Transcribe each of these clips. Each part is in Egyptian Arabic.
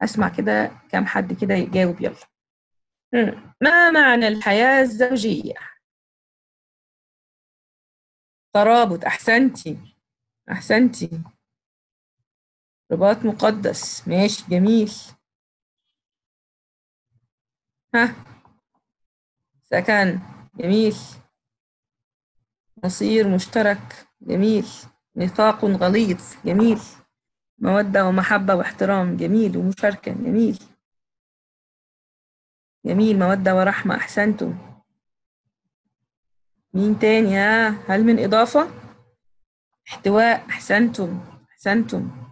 اسمع كده كام حد كده يجاوب يلا مم. ما معنى الحياة الزوجية ترابط احسنتي احسنتي رباط مقدس ماشي جميل ها سكن جميل مصير مشترك جميل نفاق غليظ جميل مودة ومحبة واحترام جميل ومشاركة جميل جميل مودة ورحمة أحسنتم مين تاني ها هل من إضافة احتواء أحسنتم أحسنتم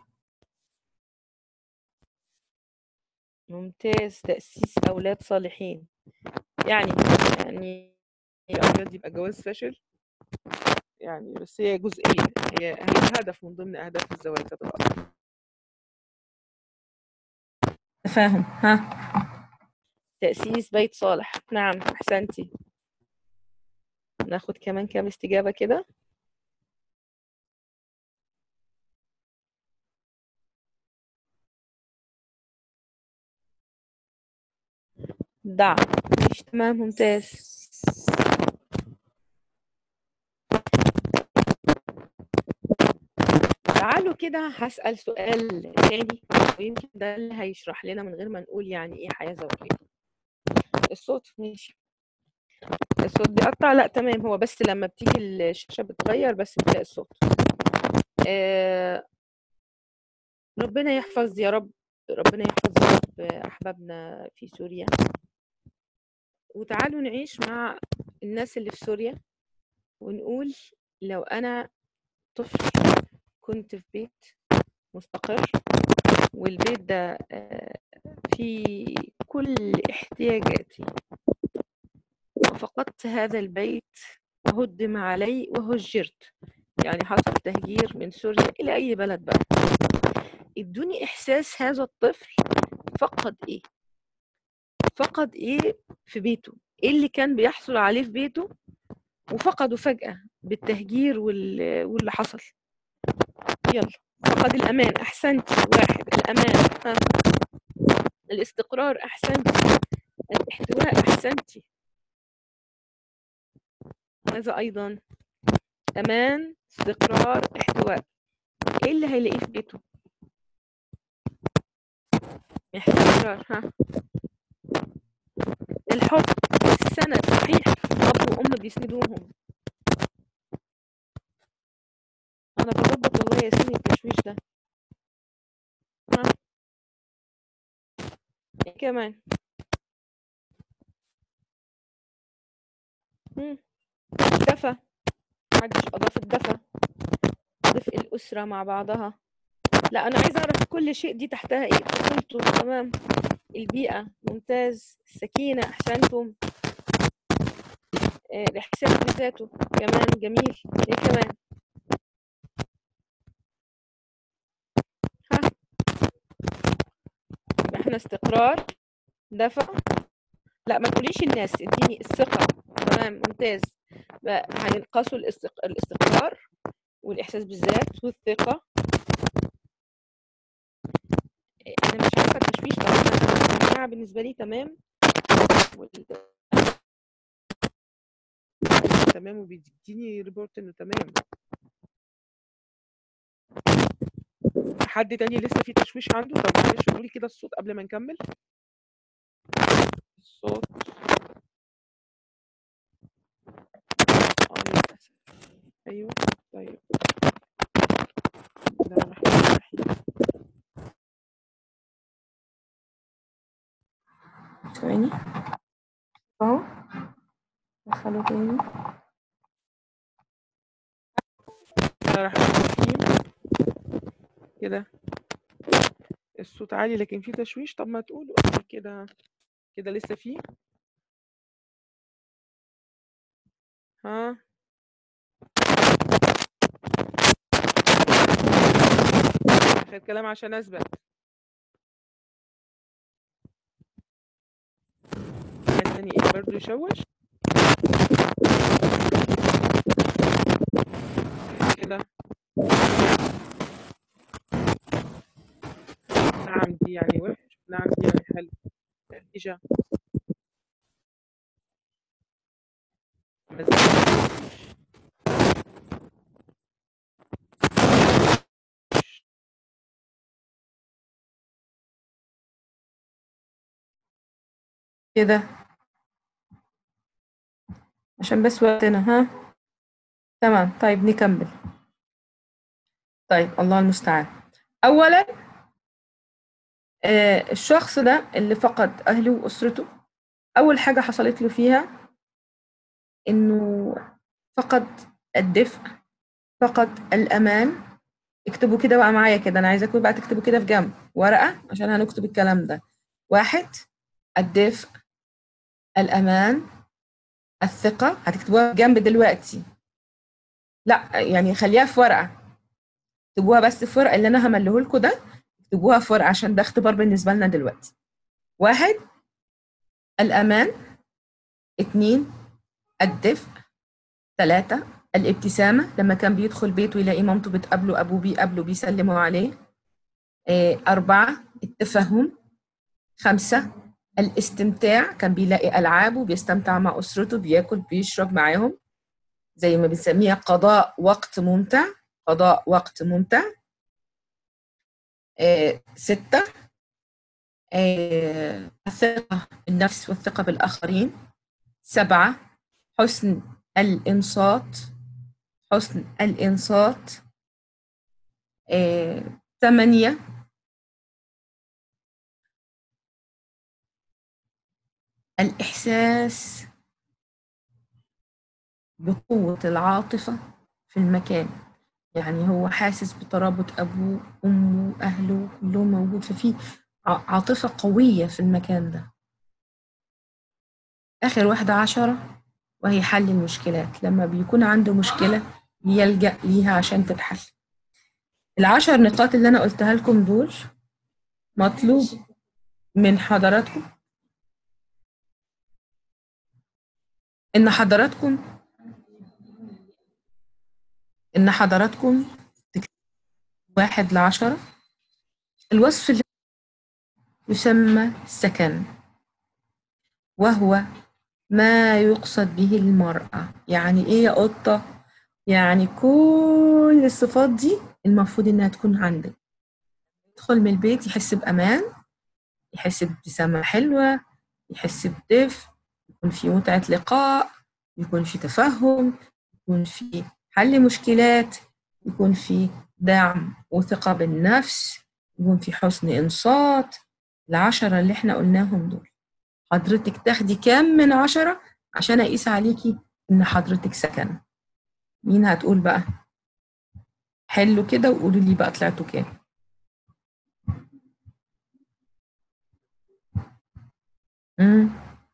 ممتاز تأسيس أولاد صالحين يعني يعني الأولاد يبقى جواز فاشل يعني بس هي جزئية هي هي هدف من ضمن أهداف الزواج هتبقى تفاهم ها تأسيس بيت صالح نعم أحسنتي ناخد كمان كام استجابة كده دعم ماشي تمام ممتاز تعالوا كده هسأل سؤال تاني ويمكن ده اللي هيشرح لنا من غير ما نقول يعني ايه حياة زوجية الصوت ماشي الصوت بيقطع لا تمام هو بس لما بتيجي الشاشة بتغير بس بتلاقي الصوت آه ربنا يحفظ يا رب ربنا يحفظ يا رب أحبابنا في سوريا وتعالوا نعيش مع الناس اللي في سوريا ونقول لو أنا طفل كنت في بيت مستقر والبيت ده آه، فيه كل احتياجاتي وفقدت هذا البيت هدم علي وهجرت يعني حصل تهجير من سوريا إلى أي بلد بقى ادوني إحساس هذا الطفل فقد إيه فقد إيه في بيته إيه اللي كان بيحصل عليه في بيته وفقده فجأة بالتهجير وال- واللي حصل يلا فقد الأمان أحسنت واحد الأمان ها. الاستقرار أحسنت الاحتواء أحسنتي ماذا أيضا أمان استقرار احتواء إيه اللي هيلاقيه في بيته استقرار ها الحب السند صحيح أب وأم بيسندوهم أنا بظبط والله يا سيدي التشويش ده ها إيه كمان مم. دفى محدش أضاف الدفى دفء الأسرة مع بعضها لا أنا عايزة أعرف كل شيء دي تحتها إيه طفولته تمام البيئة ممتاز السكينة أحسنتم آه، الإحساس بذاته كمان جميل إيه كمان ها يبقى إحنا استقرار دفع لا ما تقوليش الناس اديني الثقة تمام ممتاز بقى هننقصوا الاستق... الاستقرار والإحساس بالذات والثقة إيه، أنا مش عارفة التشويش طبعا أنا الجماعة بالنسبة لي تمام وال... تمام وبيديني ريبورت إنه تمام حد تاني لسه في تشويش عنده طب معلش قولي كده الصوت قبل ما نكمل الصوت اه للأسف أيوه طيب بسم الله الرحمن الرحيم ثواني اهو دخلوا تاني بسم الله الرحمن الرحيم كده الصوت عالي لكن في تشويش طب ما تقولوا أكيد كده كده لسه فيه ها آخر كلام عشان أثبت حد تاني إيه برضه يشوش كده نعم دي يعني وحش أنا عندي حل إجا كده عشان بس وقتنا ها تمام طيب نكمل طيب الله المستعان أولا آه الشخص ده اللي فقد أهله وأسرته أول حاجة حصلت له فيها إنه فقد الدفء فقد الأمان اكتبوا كده بقى معايا كده أنا عايزاكم بقى تكتبوا كده في جنب ورقة عشان هنكتب الكلام ده واحد الدفء الأمان الثقة هتكتبوها في جنب دلوقتي لا يعني خليها في ورقة اكتبوها بس في ورقة اللي أنا همليه لكم ده اكتبوها في ورقة عشان ده اختبار بالنسبة لنا دلوقتي واحد الأمان اتنين الدفء ثلاثة الابتسامة لما كان بيدخل بيته يلاقي مامته بتقابله أبوه بيقابله بيسلموا عليه اه أربعة التفهم خمسة الاستمتاع كان بيلاقي ألعابه بيستمتع مع أسرته بياكل بيشرب معاهم زي ما بنسميها قضاء وقت ممتع قضاء وقت ممتع اه ستة اه الثقة بالنفس والثقة بالآخرين سبعة حسن الإنصات حسن الإنصات آه، ثمانية الإحساس بقوة العاطفة في المكان يعني هو حاسس بترابط أبوه أمه أهله كلهم موجود ففي عاطفة قوية في المكان ده آخر واحدة عشرة وهي حل المشكلات لما بيكون عنده مشكلة يلجأ ليها عشان تتحل العشر نقاط اللي أنا قلتها لكم دول مطلوب من حضراتكم إن حضراتكم إن حضراتكم واحد لعشرة الوصف اللي يسمى سكن وهو ما يقصد به المرأة يعني إيه يا قطة؟ يعني كل الصفات دي المفروض إنها تكون عندك يدخل من البيت يحس بأمان يحس بابتسامة حلوة يحس بدفء يكون في متعة لقاء يكون في تفهم يكون في حل مشكلات يكون في دعم وثقة بالنفس يكون في حسن إنصات العشرة اللي احنا قلناهم دول حضرتك تاخدي كام من عشرة عشان أقيس عليكي إن حضرتك سكن مين هتقول بقى حلوا كده وقولوا لي بقى طلعتوا كام مم.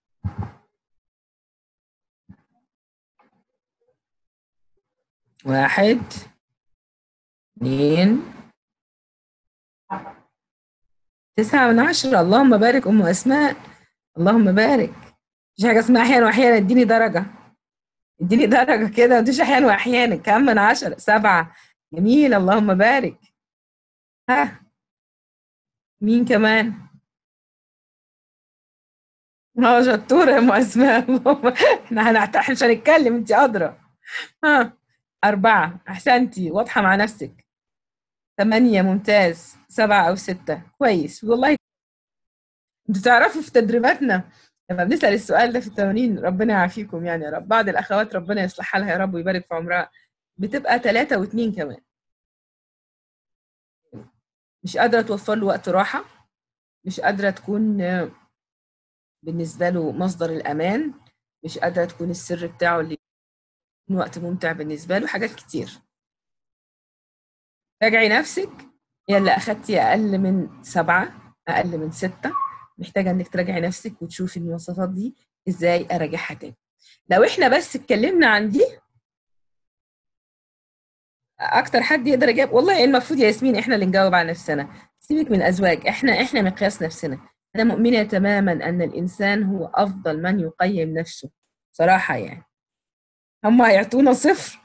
واحد اثنين تسعة من عشرة اللهم بارك أم أسماء اللهم بارك مفيش حاجة اسمها أحيانا وأحيانا اديني درجة اديني درجة كده مفيش أحيانا وأحيانا كام من عشرة سبعة جميل اللهم بارك ها مين كمان اه شطورة يا أم أسماء احنا هنحتاج مش هنتكلم انت أدرى ها أربعة أحسنتي واضحة مع نفسك ثمانية ممتاز سبعة أو ستة كويس والله انتوا تعرفوا في تدريباتنا لما بنسأل السؤال ده في التمرين ربنا يعافيكم يعني يا رب بعض الأخوات ربنا يصلح حالها يا رب ويبارك في عمرها بتبقى ثلاثة واثنين كمان مش قادرة توفر له وقت راحة مش قادرة تكون بالنسبة له مصدر الأمان مش قادرة تكون السر بتاعه اللي وقت ممتع بالنسبة له حاجات كتير راجعي نفسك يلا أخدتي أقل من سبعة أقل من ستة محتاجة إنك تراجعي نفسك وتشوفي المواصفات دي إزاي أراجعها تاني لو إحنا بس اتكلمنا عن دي أكتر حد يقدر يجاوب والله المفروض يا ياسمين إحنا اللي نجاوب على نفسنا سيبك من الأزواج إحنا إحنا مقياس نفسنا أنا مؤمنة تماما أن الإنسان هو أفضل من يقيم نفسه صراحة يعني هم هيعطونا صفر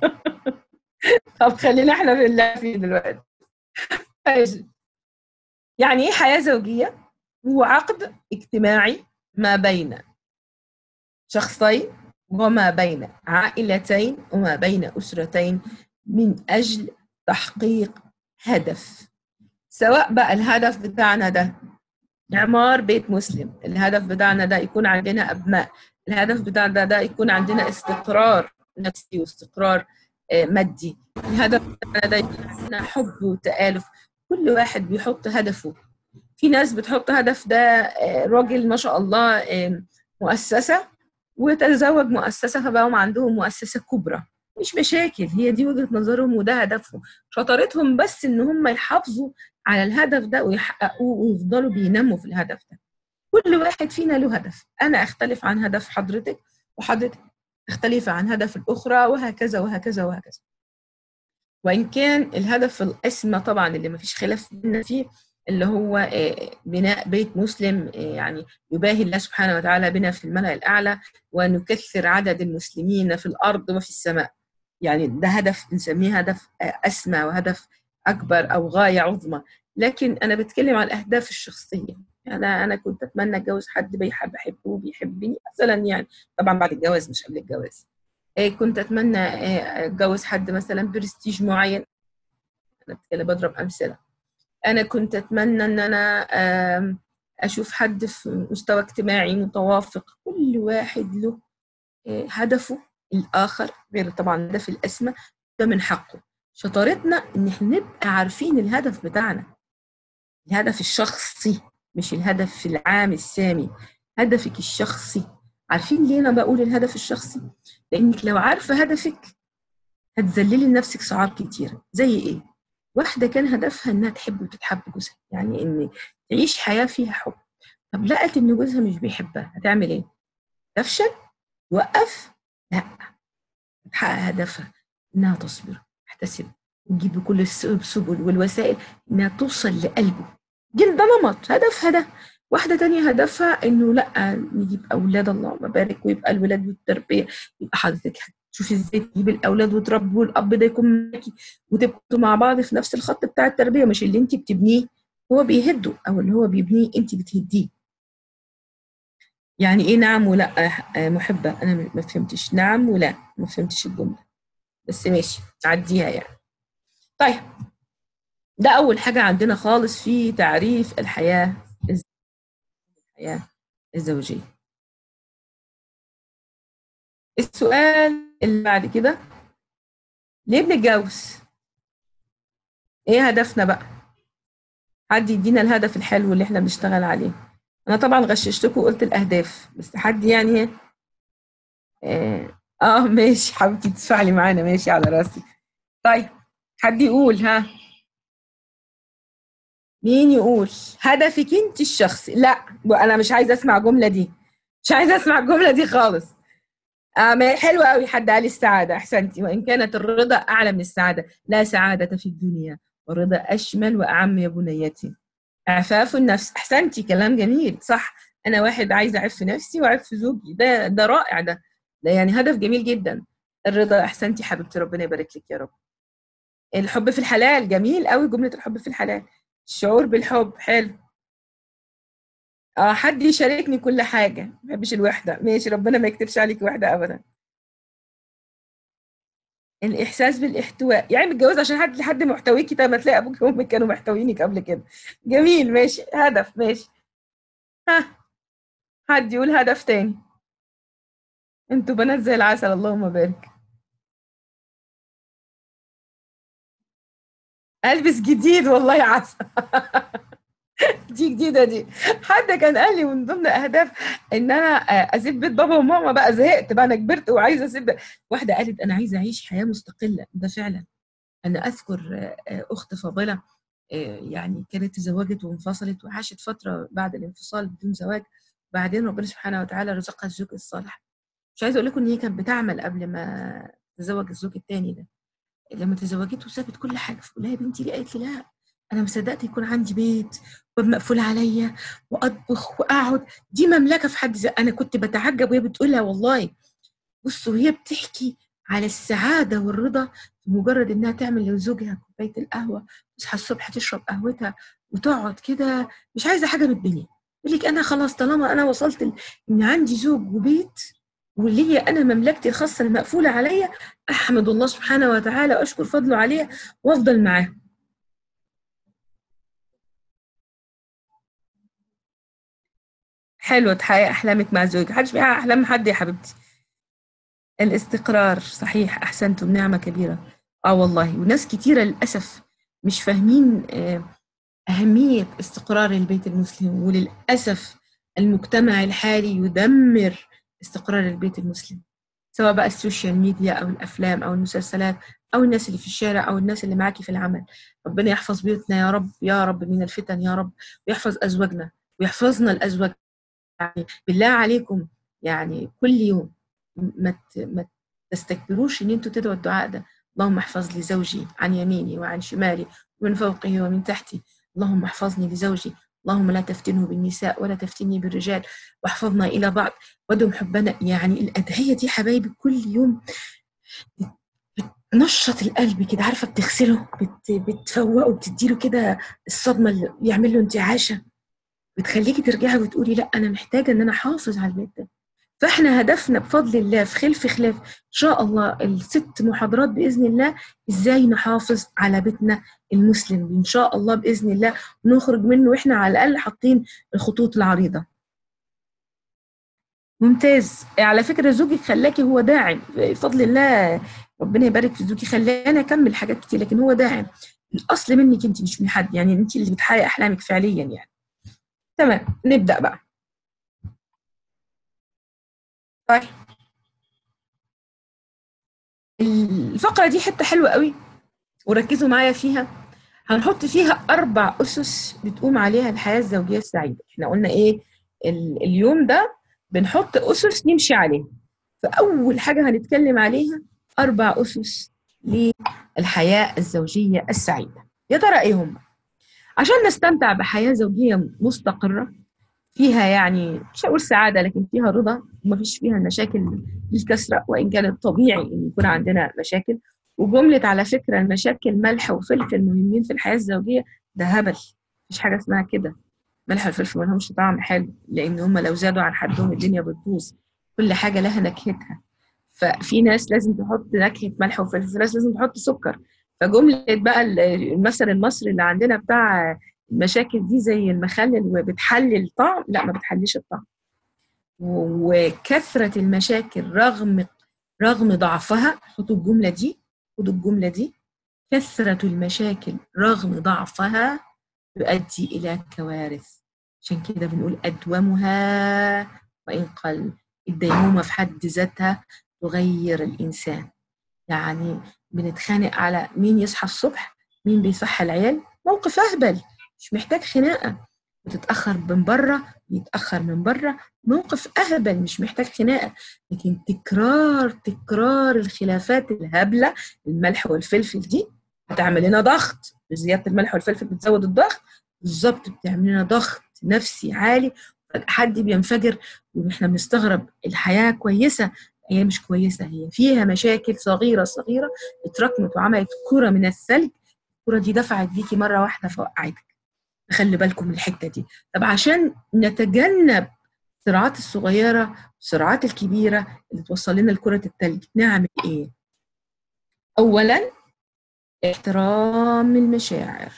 طب خلينا احنا في الله فيه دلوقتي يعني ايه حياة زوجية؟ هو عقد اجتماعي ما بين شخصين وما بين عائلتين وما بين أسرتين من أجل تحقيق هدف سواء بقى الهدف بتاعنا ده إعمار بيت مسلم الهدف بتاعنا ده يكون عندنا أبناء الهدف بتاعنا ده يكون عندنا استقرار نفسي واستقرار آه، مادي الهدف بتاعنا ده يكون عندنا حب وتآلف كل واحد بيحط هدفه في ناس بتحط هدف ده آه، راجل ما شاء الله آه، مؤسسة وتزوج مؤسسة فبقوا عندهم مؤسسة كبرى مش مشاكل هي دي وجهة نظرهم وده هدفهم شطارتهم بس ان هم يحافظوا على الهدف ده ويحققوه ويفضلوا بينموا في الهدف ده كل واحد فينا له هدف انا اختلف عن هدف حضرتك وحضرتك تختلف عن هدف الاخرى وهكذا وهكذا وهكذا وان كان الهدف الاسمى طبعا اللي ما فيش خلاف بينا فيه اللي هو آه، بناء بيت مسلم آه، يعني يباهي الله سبحانه وتعالى بنا في الملأ الأعلى ونكثر عدد المسلمين في الأرض وفي السماء يعني ده هدف بنسميه هدف آه، أسمى وهدف أكبر أو غاية عظمى لكن أنا بتكلم عن الأهداف الشخصية أنا أنا كنت أتمنى أتجوز حد بيحب بحبه وبيحبني مثلا يعني طبعا بعد الجواز مش قبل الجواز كنت أتمنى أتجوز حد مثلا برستيج معين أنا بضرب أمثلة انا كنت اتمنى ان انا اشوف حد في مستوى اجتماعي متوافق كل واحد له هدفه الاخر غير طبعا الهدف الاسمى ده من حقه شطارتنا ان احنا نبقى عارفين الهدف بتاعنا الهدف الشخصي مش الهدف العام السامي هدفك الشخصي عارفين ليه انا بقول الهدف الشخصي لانك لو عارفه هدفك هتذللي لنفسك صعاب كتير زي ايه واحدة كان هدفها إنها تحب وتتحب جوزها يعني إن تعيش حياة فيها حب طب لقت إن جوزها مش بيحبها هتعمل إيه؟ تفشل؟ توقف؟ لا تحقق هدفها إنها تصبر تحتسب وتجيب بكل السبل والوسائل إنها توصل لقلبه ده نمط هدفها ده واحدة تانية هدفها إنه لأ نجيب أولاد اللهم بارك ويبقى الولاد والتربية يبقى حضرتك شوفي ازاي تجيبي الاولاد وتربوا والاب ده يكون معاكي وتبقوا مع بعض في نفس الخط بتاع التربيه مش اللي انت بتبنيه هو بيهده او اللي هو بيبنيه انت بتهديه يعني ايه نعم ولا محبه انا ما فهمتش نعم ولا ما فهمتش الجمله بس ماشي عديها يعني طيب ده اول حاجه عندنا خالص في تعريف الحياه الحياه الزوجيه السؤال اللي بعد كده ليه بنتجوز ايه هدفنا بقى حد يدينا الهدف الحلو اللي احنا بنشتغل عليه انا طبعا غششتكم وقلت الاهداف بس حد يعني اه, آه ماشي حبيبتي تدفعلي معانا ماشي على راسي طيب حد يقول ها مين يقول هدفك انت الشخصي لا انا مش عايزه اسمع الجمله دي مش عايزه اسمع الجمله دي خالص آه حلوة قوي حد قال السعادة أحسنتي وإن كانت الرضا أعلى من السعادة لا سعادة في الدنيا والرضا أشمل وأعم يا بنيتي عفاف النفس أحسنتي كلام جميل صح أنا واحد عايز أعف نفسي وأعف زوجي ده ده رائع ده ده يعني هدف جميل جدا الرضا أحسنتي حبيبتي ربنا يبارك لك يا رب الحب في الحلال جميل قوي جملة الحب في الحلال الشعور بالحب حلو اه حد يشاركني كل حاجه ما بحبش الوحده ماشي ربنا ما يكتبش عليك وحده ابدا الاحساس بالاحتواء يعني متجوزه عشان حد لحد محتويكي طب ما تلاقي ابوك وامك كانوا محتوينك قبل كده جميل ماشي هدف ماشي ها حد يقول هدف تاني انتوا بنات زي العسل اللهم بارك البس جديد والله عسل دي جديده دي حد كان قال لي من ضمن اهداف ان انا اسيب بيت بابا وماما بقى زهقت بقى انا كبرت وعايزه اسيب واحده قالت انا عايزه اعيش حياه مستقله ده فعلا انا اذكر اخت فاضله يعني كانت تزوجت وانفصلت وعاشت فتره بعد الانفصال بدون زواج بعدين ربنا سبحانه وتعالى رزقها الزوج الصالح مش عايزه اقول لكم ان هي كانت بتعمل قبل ما تزوج الزوج الثاني ده لما تزوجت وسابت كل حاجه فقول لها يا بنتي دي قالت لي لا انا ما صدقت يكون عندي بيت باب مقفول عليا واطبخ واقعد دي مملكه في حد ذاتها انا كنت بتعجب وهي بتقولها والله بصوا وهي بتحكي على السعاده والرضا في مجرد انها تعمل لزوجها كوبايه القهوه تصحى الصبح تشرب قهوتها وتقعد كده مش عايزه حاجه من الدنيا يقول لك انا خلاص طالما انا وصلت ل- ان عندي زوج وبيت واللي هي انا مملكتي الخاصه المقفوله عليا احمد الله سبحانه وتعالى واشكر فضله عليها وافضل معاه حلو تحقق احلامك مع زوجك محدش بيحقق احلام حد يا حبيبتي الاستقرار صحيح احسنتم نعمه كبيره اه والله وناس كتيره للاسف مش فاهمين آه، اهميه استقرار البيت المسلم وللاسف المجتمع الحالي يدمر استقرار البيت المسلم سواء بقى السوشيال ميديا او الافلام او المسلسلات او الناس اللي في الشارع او الناس اللي معاكي في العمل ربنا يحفظ بيوتنا يا رب يا رب من الفتن يا رب ويحفظ ازواجنا ويحفظنا الازواج يعني بالله عليكم يعني كل يوم ما ت- ما تستكبروش ان انتوا تدعوا الدعاء ده اللهم احفظ لي زوجي عن يميني وعن شمالي ومن فوقه ومن تحتي اللهم احفظني لزوجي اللهم لا تفتنه بالنساء ولا تفتني بالرجال واحفظنا الى بعض ودم حبنا يعني الادعيه دي حبايبي كل يوم بتنشط القلب كده عارفه بتغسله بت بتفوقه بتديله كده الصدمه اللي يعمل له انتعاشه بتخليكي ترجعي وتقولي لا انا محتاجه ان انا احافظ على البيت ده فاحنا هدفنا بفضل الله في خلف خلاف ان شاء الله الست محاضرات باذن الله ازاي نحافظ على بيتنا المسلم ان شاء الله باذن الله نخرج منه واحنا على الاقل حاطين الخطوط العريضه ممتاز على فكره زوجك خلاكي هو داعم بفضل الله ربنا يبارك في زوجي خلاني اكمل حاجات كتير لكن هو داعم الاصل منك انت مش من حد يعني انت اللي بتحقق احلامك فعليا يعني تمام نبدا بقى طيب الفقرة دي حتة حلوة قوي وركزوا معايا فيها هنحط فيها أربع أسس بتقوم عليها الحياة الزوجية السعيدة احنا قلنا إيه ال- اليوم ده بنحط أسس نمشي عليها فأول حاجة هنتكلم عليها أربع أسس للحياة الزوجية السعيدة يا ترى إيه هم؟ عشان نستمتع بحياة زوجية مستقرة فيها يعني مش هقول سعادة لكن فيها رضا ومفيش فيها المشاكل بالكثرة وإن كان الطبيعي إن يكون عندنا مشاكل وجملة على فكرة المشاكل ملح وفلفل مهمين في الحياة الزوجية ده هبل مفيش حاجة اسمها كده ملح والفلفل ملهمش طعم حلو لأن هم لو زادوا عن حدهم الدنيا بتبوظ كل حاجة لها نكهتها ففي ناس لازم تحط نكهة ملح وفلفل في ناس لازم تحط سكر فجملة بقى المثل المصري اللي عندنا بتاع المشاكل دي زي المخلل وبتحلل طعم لا ما بتحليش الطعم وكثرة المشاكل رغم رغم ضعفها خدوا الجملة دي خدوا الجملة دي كثرة المشاكل رغم ضعفها تؤدي إلى كوارث عشان كده بنقول أدومها وإن قل الديمومة في حد ذاتها تغير الإنسان يعني بنتخانق على مين يصحى الصبح مين بيصحى العيال موقف أهبل مش محتاج خناقة بتتأخر من بره يتأخر من بره موقف أهبل مش محتاج خناقة لكن تكرار تكرار الخلافات الهبلة الملح والفلفل دي بتعمل لنا ضغط زيادة الملح والفلفل بتزود الضغط بالظبط بتعمل لنا ضغط نفسي عالي حد بينفجر واحنا بنستغرب الحياة كويسة هي مش كويسة هي فيها مشاكل صغيرة صغيرة اتراكمت وعملت كرة من الثلج الكرة دي دفعت بيكي مرة واحدة فوقعتك خلي بالكم من الحتة دي طب عشان نتجنب الصراعات الصغيرة والصراعات الكبيرة اللي توصل لنا لكرة الثلج نعمل ايه؟ أولا احترام المشاعر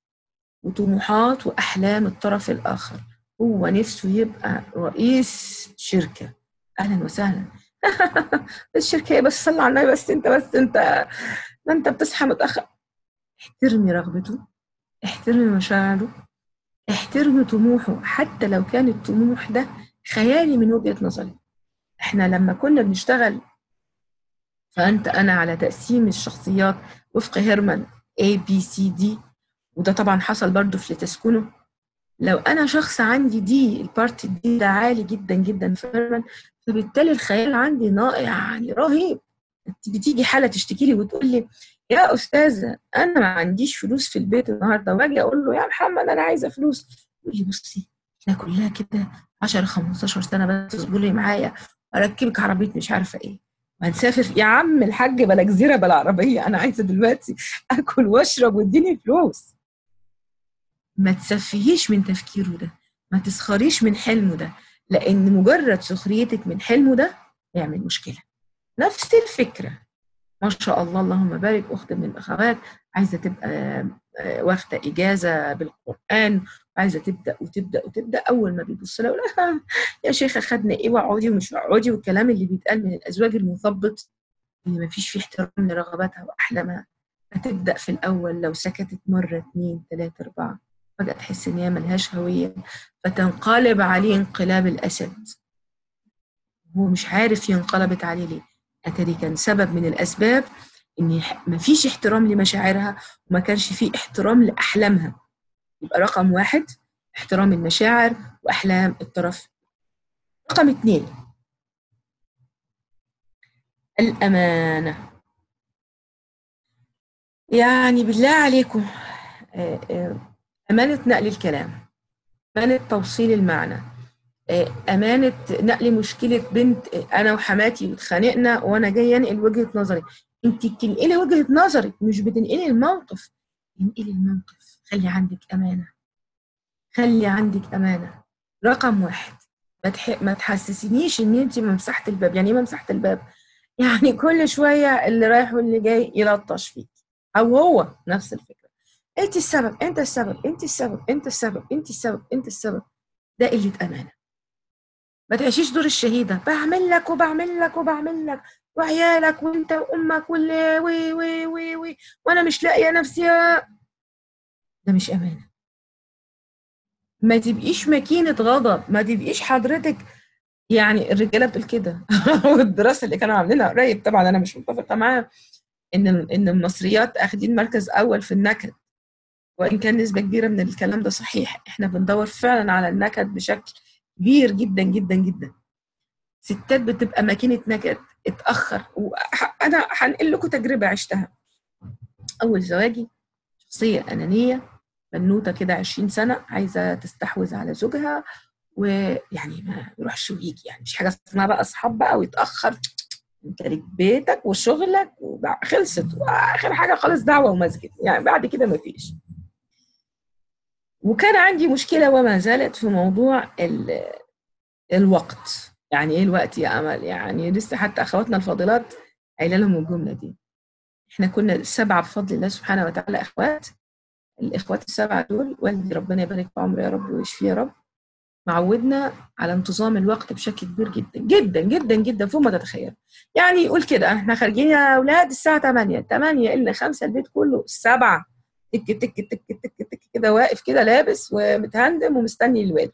وطموحات وأحلام الطرف الآخر هو نفسه يبقى رئيس شركة أهلا وسهلا الشركة ايه بس صلى على النبي بس انت بس انت ما انت بتصحى متأخر احترمي رغبته احترمي مشاعره احترمي طموحه حتى لو كان الطموح ده خيالي من وجهة نظري احنا لما كنا بنشتغل فأنت أنا على تقسيم الشخصيات وفق هيرمان A B C D وده طبعا حصل برضو في لتسكنه لو أنا شخص عندي دي البارت دي ده عالي جدا جدا في هيرمان فبالتالي الخيال عندي نائع يعني رهيب بتيجي حالة تشتكي لي وتقول لي يا أستاذة أنا ما عنديش فلوس في البيت النهاردة وأجي أقول له يا محمد أنا عايزة فلوس يقول لي بصي إحنا كلها كده 10 15 سنة بس اصبري معايا أركبك عربية مش عارفة إيه وهنسافر يا عم الحاج بلا جزيرة بلا عربية أنا عايزة دلوقتي أكل وأشرب واديني فلوس ما تسفهيش من تفكيره ده ما تسخريش من حلمه ده لان مجرد سخريتك من حلمه ده يعمل مشكله نفس الفكره ما شاء الله اللهم بارك اخت من الاخوات عايزه تبقى آه، واخده اجازه بالقران عايزه تبدا وتبدا وتبدا اول ما بيبص لها يقول لها يا شيخه خدنا ايه واقعدي ومش اقعدي والكلام اللي بيتقال من الازواج المثبط اللي ما فيش فيه احترام لرغباتها واحلامها هتبدا في الاول لو سكتت مره اتنين تلاته اربعه فجاه تحس ان هي ملهاش هويه فتنقلب عليه انقلاب الاسد هو مش عارف ينقلبت عليه ليه اتاري كان سبب من الاسباب ان ما فيش احترام لمشاعرها وما كانش فيه احترام لاحلامها يبقى رقم واحد احترام المشاعر واحلام الطرف رقم اتنين الامانه يعني بالله عليكم آه، آه، امانه نقل الكلام امانه توصيل المعنى آه، امانه نقل مشكله بنت آه، انا وحماتي واتخانقنا وانا جايه انقل وجهه نظري انت بتنقلي وجهه نظرك مش بتنقلي الموقف انقلي الموقف خلي عندك امانه خلي عندك امانه رقم واحد ما تح... ما تحسسنيش ان انت ممسحه الباب يعني ايه ممسحه الباب يعني كل شويه اللي رايح واللي جاي يلطش فيك او هو نفس الفكره انت السبب انت السبب انت السبب انت السبب انت السبب انت السبب ده قله امانه ما تعيشيش دور الشهيده بعمل لك وبعمل لك وبعمل لك وعيالك وانت وامك واللي وي وي وي وي وانا مش لاقيه نفسي ده مش امانه ما تبقيش ماكينه غضب ما تبقيش حضرتك يعني الرجاله بتقول كده والدراسه اللي كانوا عاملينها قريب طبعا انا مش متفقه معاها ان ان المصريات اخدين مركز اول في النكد وان كان نسبه كبيره من الكلام ده صحيح احنا بندور فعلا على النكد بشكل كبير جدا جدا جدا ستات بتبقى ماكينه نكد اتاخر وانا هنقل لكم تجربه عشتها اول زواجي شخصيه انانيه بنوته كده 20 سنه عايزه تستحوذ على زوجها ويعني ما يروحش ويجي يعني مش حاجه اسمها بقى اصحاب بقى ويتاخر انت ليك بيتك وشغلك خلصت واخر حاجه خالص دعوه ومسجد يعني بعد كده ما فيش وكان عندي مشكله وما زالت في موضوع ال- الوقت يعني ايه الوقت يا امل يعني لسه حتى اخواتنا الفاضلات قايله لهم الجمله دي احنا كنا سبعه بفضل الله سبحانه وتعالى اخوات الاخوات السبعه دول والدي ربنا يبارك في عمره يا رب ويشفيه يا رب معودنا على انتظام الوقت بشكل كبير جدا جدا جدا جدا فوق ما تتخيل يعني يقول كده احنا خارجين يا اولاد الساعه 8 8 الا 5 البيت كله السبعه تك تك تك تك تك كده واقف كده لابس ومتهندم ومستني الوالد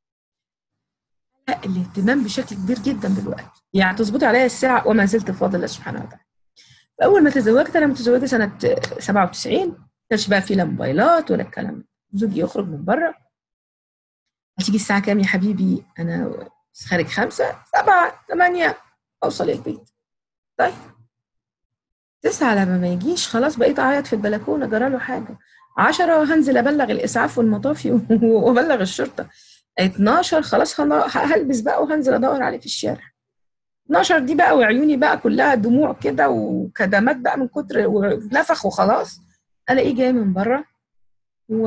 لا الاهتمام بشكل كبير جدا بالوقت يعني تظبط عليا الساعه وما زلت بفضل الله سبحانه وتعالى اول ما تزوجت انا متزوجه سنه 97 ما كانش بقى في لا موبايلات ولا الكلام ده زوجي يخرج من بره هتيجي الساعه كام يا حبيبي انا خارج خمسة سبعة ثمانية أوصل البيت طيب تسعة لما ما يجيش خلاص بقيت أعيط في البلكونة جراله حاجة عشرة هنزل أبلغ الإسعاف والمطافي وأبلغ الشرطة 12 خلاص هن- هلبس بقى وهنزل أدور عليه في الشارع 12 دي بقى وعيوني بقى كلها دموع كده وكدمات بقى من كتر ونفخ وخلاص الاقيه جاي من بره و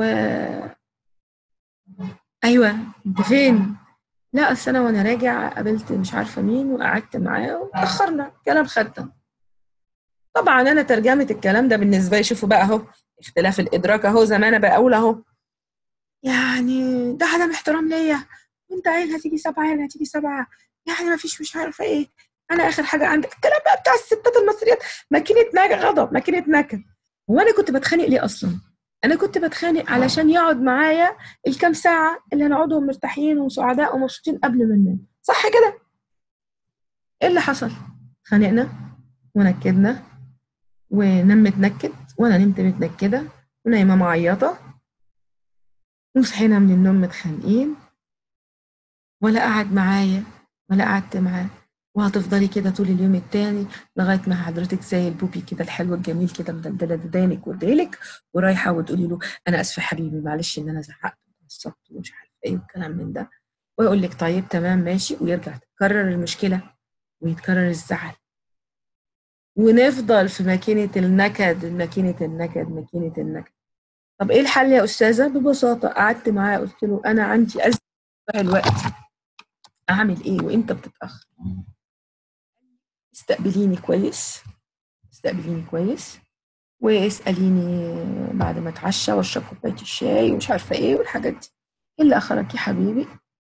ايوه انت فين لا اصل انا وانا راجع قابلت مش عارفه مين وقعدت معاه وتاخرنا كلام خدنا طبعا انا ترجمه الكلام ده بالنسبه لي شوفوا بقى اهو اختلاف الادراك اهو زمان بقول اهو يعني ده عدم احترام ليا وانت عيل هتيجي سبعه عيل هتيجي سبعه يعني ما فيش مش عارفه ايه انا اخر حاجه عندك الكلام بقى بتاع الستات المصريات ماكينه نكد غضب ماكينه نكد وانا كنت بتخانق ليه اصلا انا كنت بتخانق علشان يقعد معايا الكام ساعه اللي هنقعدهم مرتاحين وسعداء ومبسوطين قبل ما ننام صح كده ايه اللي حصل خانقنا ونكدنا ونام متنكد وانا نمت متنكده ونايمه معيطه وصحينا من النوم متخانقين ولا قعد معايا ولا قعدت معاه وهتفضلي كده طول اليوم التاني لغايه ما حضرتك زي البوبي كده الحلو الجميل كده مدلدله ديدانك وديلك ورايحه وتقولي له انا اسفه حبيبي معلش ان انا زعقت وعصبت ومش عارفه ايه والكلام من ده ويقول لك طيب تمام ماشي ويرجع تتكرر المشكله ويتكرر الزعل ونفضل في ماكينه النكد ماكينه النكد ماكينه النكد طب ايه الحل يا استاذه ببساطه قعدت معاه قلت له انا عندي أزمة ضيع الوقت اعمل ايه وامتى بتتاخر استقبليني كويس استقبليني كويس واساليني بعد ما اتعشى واشرب كوبايه الشاي ومش عارفه ايه والحاجات دي ايه اللي اخرك يا حبيبي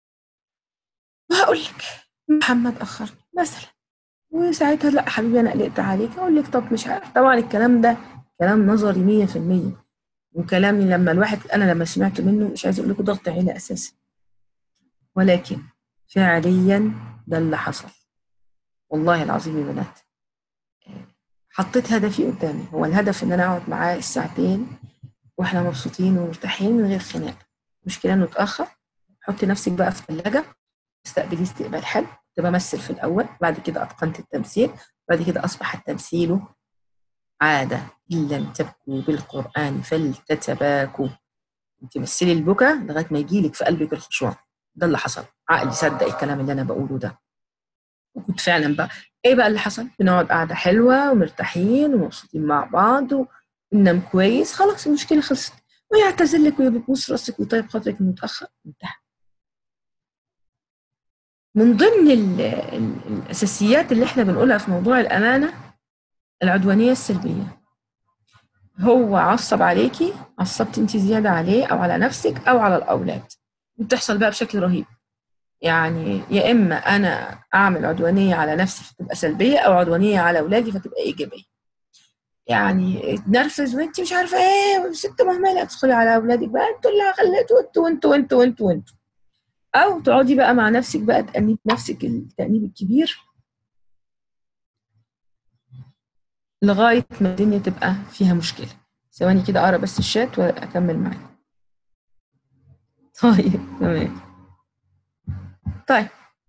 وهقول لك محمد اخرني مثلا وساعتها لا حبيبي انا قلقت عليك اقول لك طب مش عارف طبعا الكلام ده كلام نظري 100% وكلامي لما الواحد انا لما سمعت منه مش عايز اقول لكم ضغط عيله اساسا ولكن فعليا ده اللي حصل والله العظيم يا بنات حطيت هدفي قدامي هو الهدف ان انا اقعد معاه الساعتين واحنا مبسوطين ومرتاحين من غير خناق مشكله انه اتاخر حطي نفسك بقى في ثلاجه استقبلي استقبال حلو كنت بمثل في الاول بعد كده اتقنت التمثيل بعد كده اصبح التمثيل عاده ان لم تبكوا بالقران فلتتباكوا انت مثلي البكا لغايه ما يجيلك في قلبك الخشوع ده اللي حصل عقلي صدق الكلام اللي انا بقوله ده وكنت فعلا بقى ايه بقى اللي حصل بنقعد قعده حلوه ومرتاحين ومبسوطين مع بعض وننام كويس خلاص المشكله خلصت ويعتذر لك وهي بتبوس راسك وطيب خاطرك انه متاخر انتهى من ضمن ال ال الاساسيات اللي احنا بنقولها في موضوع الامانه العدوانيه السلبيه هو عصب عليكي عصبت انت زياده عليه او على نفسك او على الاولاد بتحصل بقى بشكل رهيب يعني يا اما انا اعمل عدوانيه على نفسي فتبقى سلبيه او عدوانيه على اولادي فتبقى ايجابيه يعني اتنرفز وانت مش عارفه ايه ست مهمله تدخلي على اولادك بقى انتوا اللي خليتوا انتوا وانتوا وانتوا وانتوا وانتوا او تقعدي بقى مع نفسك بقى تأنيب نفسك التأنيب الكبير لغايه ما الدنيا تبقى فيها مشكله ثواني كده اقرا بس الشات واكمل معاكم طيب تمام طيب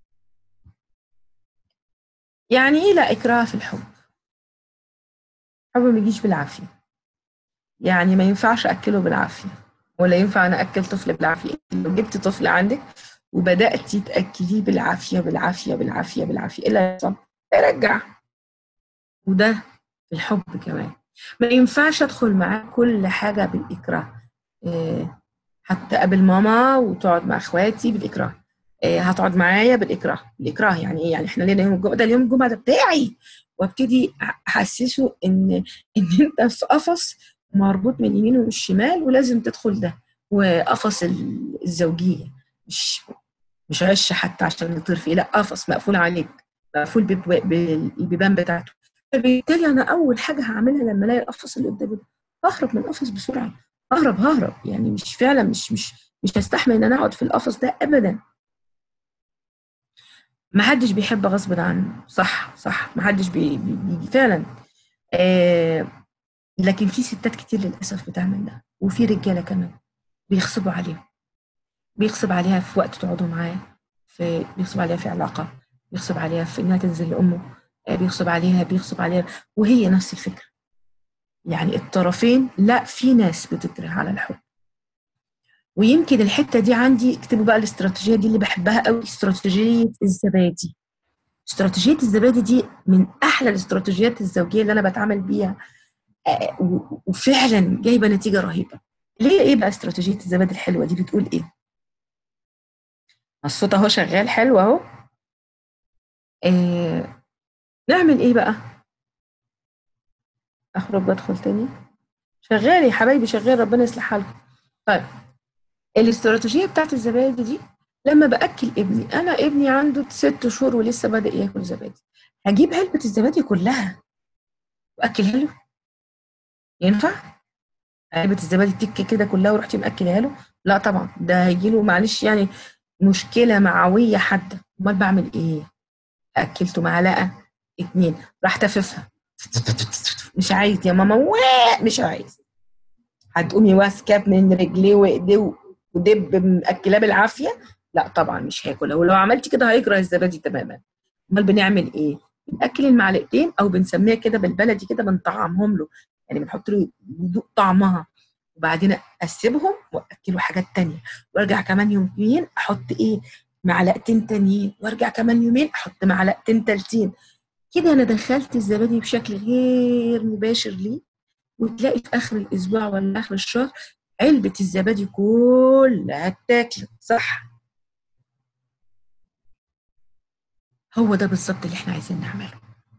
يعني ايه لا اكراه في الحب الحب ما يجيش بالعافيه يعني ما ينفعش اكله بالعافيه ولا ينفع انا اكل طفل بالعافيه لو جبت طفل عندك وبداتي تاكليه بالعافيه بالعافيه بالعافيه بالعافيه ايه اللي هيحصل يرجع وده في الحب كمان ما ينفعش ادخل معاه كل حاجه بالاكراه إيه حتى قبل ماما وتقعد مع اخواتي بالاكراه إيه هتقعد معايا بالاكراه الاكراه يعني ايه يعني احنا لينا يوم الجمعه ده اليوم الجمعه ده بتاعي وابتدي احسسه ان ان انت في قفص مربوط من اليمين ومن الشمال ولازم تدخل ده وقفص الزوجيه مش مش عش حتى عشان نطير فيه لا قفص مقفول عليك مقفول بالبيبان بتاعته فبالتالي انا اول حاجه هعملها لما الاقي القفص اللي قدامي ده ههرب من القفص بسرعه ههرب ههرب يعني مش فعلا مش مش مش هستحمل ان انا اقعد في القفص ده ابدا ما حدش بيحب غصب عنه صح صح ما حدش بي بي بي فعلا آه لكن في ستات كتير للاسف بتعمل ده وفي رجاله كمان بيغصبوا عليهم بيغصب عليها في وقت تقعدوا معاه في بيغصب عليها في علاقه بيغصب عليها في انها تنزل لامه آه بيغصب عليها بيغصب عليها وهي نفس الفكره يعني الطرفين لا في ناس بتكره على الحب ويمكن الحته دي عندي اكتبوا بقى الاستراتيجيه دي اللي بحبها قوي استراتيجيه الزبادي استراتيجيه الزبادي دي من احلى الاستراتيجيات الزوجيه اللي انا بتعامل بيها آه وفعلا جايبه نتيجه رهيبه ليه ايه بقى استراتيجيه الزبادي الحلوه دي بتقول ايه الصوت اهو شغال حلو اهو آه نعمل ايه بقى اخرج وادخل تاني شغال يا حبايبي شغال ربنا يصلح حالكم طيب الاستراتيجيه بتاعت الزبادي دي لما باكل ابني انا ابني عنده ست شهور ولسه بادئ ياكل زبادي هجيب علبه الزبادي كلها واكلها له ينفع علبه الزبادي التكه كده كلها ورحتي مأكلها له لا طبعا ده هيجي له معلش يعني مشكله معويه حاده امال بعمل ايه اكلته معلقه اتنين راح تففها مش عايز يا ماما مش عايز هتقومي ماسكاه من رجليه وايديه ودب مأكلاه بالعافيه لا طبعا مش هاكل ولو عملتي كده هيكره الزبادي تماما امال بنعمل ايه بناكل المعلقتين او بنسميها كده بالبلدي كده بنطعمهم له يعني بنحط له يدوق طعمها وبعدين اسيبهم واكله حاجات تانية وارجع كمان يومين احط ايه معلقتين تانيين وارجع كمان يومين احط معلقتين تالتين كده انا دخلت الزبادي بشكل غير مباشر ليه وتلاقي في اخر الاسبوع ولا اخر الشهر علبه الزبادي كلها اتاكلت صح هو ده بالظبط اللي احنا عايزين نعمله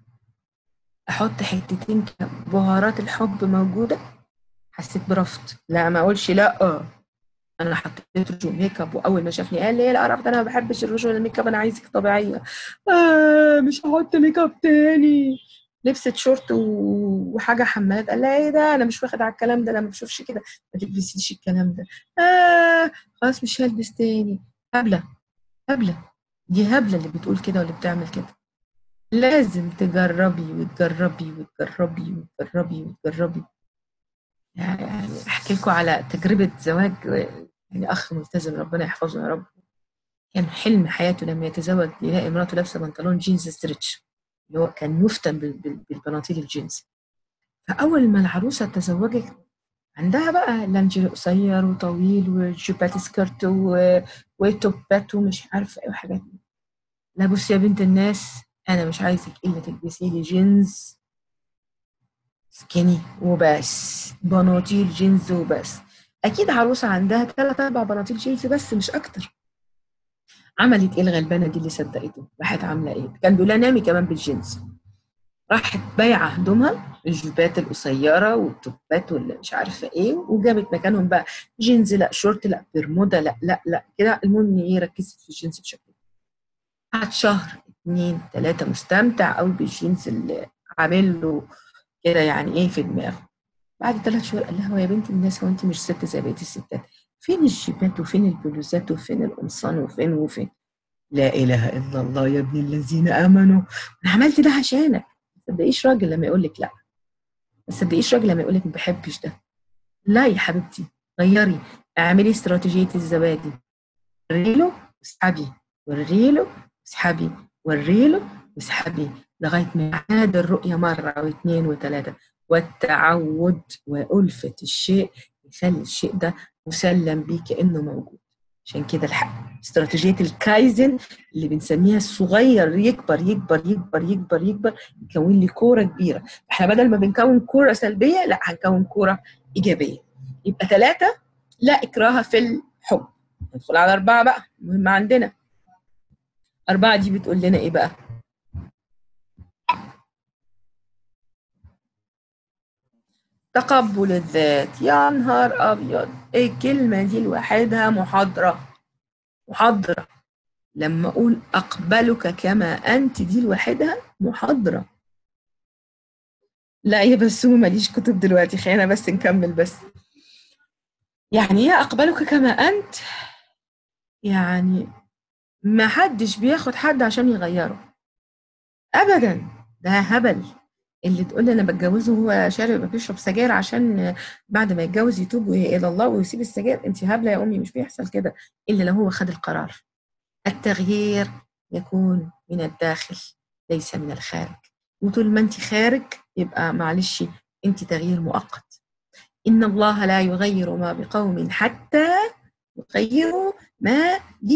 احط حتتين كده بهارات الحب موجوده حسيت برفض لا ما اقولش لا انا حطيت رجوع ميك اب واول ما شافني قال لي ايه القرف ده انا ما بحبش الرجوع الميك اب انا عايزك طبيعيه آه مش هحط ميك اب تاني لبست شورت و- وحاجه حمالات قال لها ايه ده انا مش واخد على الكلام ده انا ما بشوفش كده ما تلبسيش الكلام ده اه خلاص مش هلبس تاني هبله هبله دي هبله اللي بتقول كده واللي بتعمل كده لازم تجربي وتجربي وتجربي وتجربي وتجربي يعني احكي لكم على تجربه زواج يعني اخ ملتزم ربنا يحفظه يا رب كان حلم حياته لما يتزوج يلاقي مراته لابسه بنطلون جينز ستريتش اللي هو كان مفتن بال- بال- بالبناطيل الجينز فاول ما العروسه تزوجت عندها بقى لانجري قصير وطويل وجيبات سكرت و- وتوبات ومش عارفه ايه وحاجات دي. لا بصي يا بنت الناس انا مش عايزك الا تلبسي لي جينز سكيني وبس بناطيل جينز وبس اكيد عروسه عندها ثلاث اربع بناطيل جينز بس مش اكتر عملت ايه الغلبانه دي اللي صدقته راحت عامله ايه كان بيقول لها نامي كمان بالجينز راحت بايعه هدومها الجيبات القصيره والتوبات واللي مش عارفه ايه وجابت مكانهم بقى جينز لا شورت لا برمودا لا لا لا كده المهم ايه ركزت في الجينز بشكل قعد شهر اتنين تلاته مستمتع قوي بالجينز اللي عامل له كده يعني ايه في دماغه بعد ثلاث شهور قال لها هو يا بنت الناس هو انت مش ست زي بقيه الستات فين الجيبات وفين البلوزات وفين القمصان وفين وفين لا اله الا الله يا ابن الذين امنوا انا عملت ده عشانك ما تصدقيش راجل لما يقول لك لا ما تصدقيش راجل لما يقول لك ما بحبش ده لا يا حبيبتي غيري اعملي استراتيجيه الزبادي وريله واسحبي وريله واسحبي وريله واسحبي لغايه ما عاد الرؤيه مره واثنين وثلاثه والتعود وألفة الشيء يخلي الشيء ده مسلم بيه كأنه موجود عشان كده الحق استراتيجية الكايزن اللي بنسميها الصغير يكبر يكبر يكبر يكبر يكبر يكون لي كورة كبيرة احنا بدل ما بنكون كورة سلبية لا هنكون كورة إيجابية يبقى ثلاثة لا إكراه في الحب ندخل على أربعة بقى المهم عندنا أربعة دي بتقول لنا إيه بقى تقبل الذات يا نهار ابيض ايه الكلمه دي لوحدها محاضره محاضره لما اقول اقبلك كما انت دي لوحدها محاضره لا يا بسومه ماليش كتب دلوقتي خلينا بس نكمل بس يعني ايه اقبلك كما انت يعني ما حدش بياخد حد عشان يغيره ابدا ده هبل اللي تقول لي انا بتجوزه وهو شارب بيشرب سجاير عشان بعد ما يتجوز يتوب الى الله ويسيب السجاير انت هبله يا امي مش بيحصل كده الا لو هو خد القرار التغيير يكون من الداخل ليس من الخارج وطول ما انت خارج يبقى معلش انت تغيير مؤقت ان الله لا يغير ما بقوم حتى يغيروا ما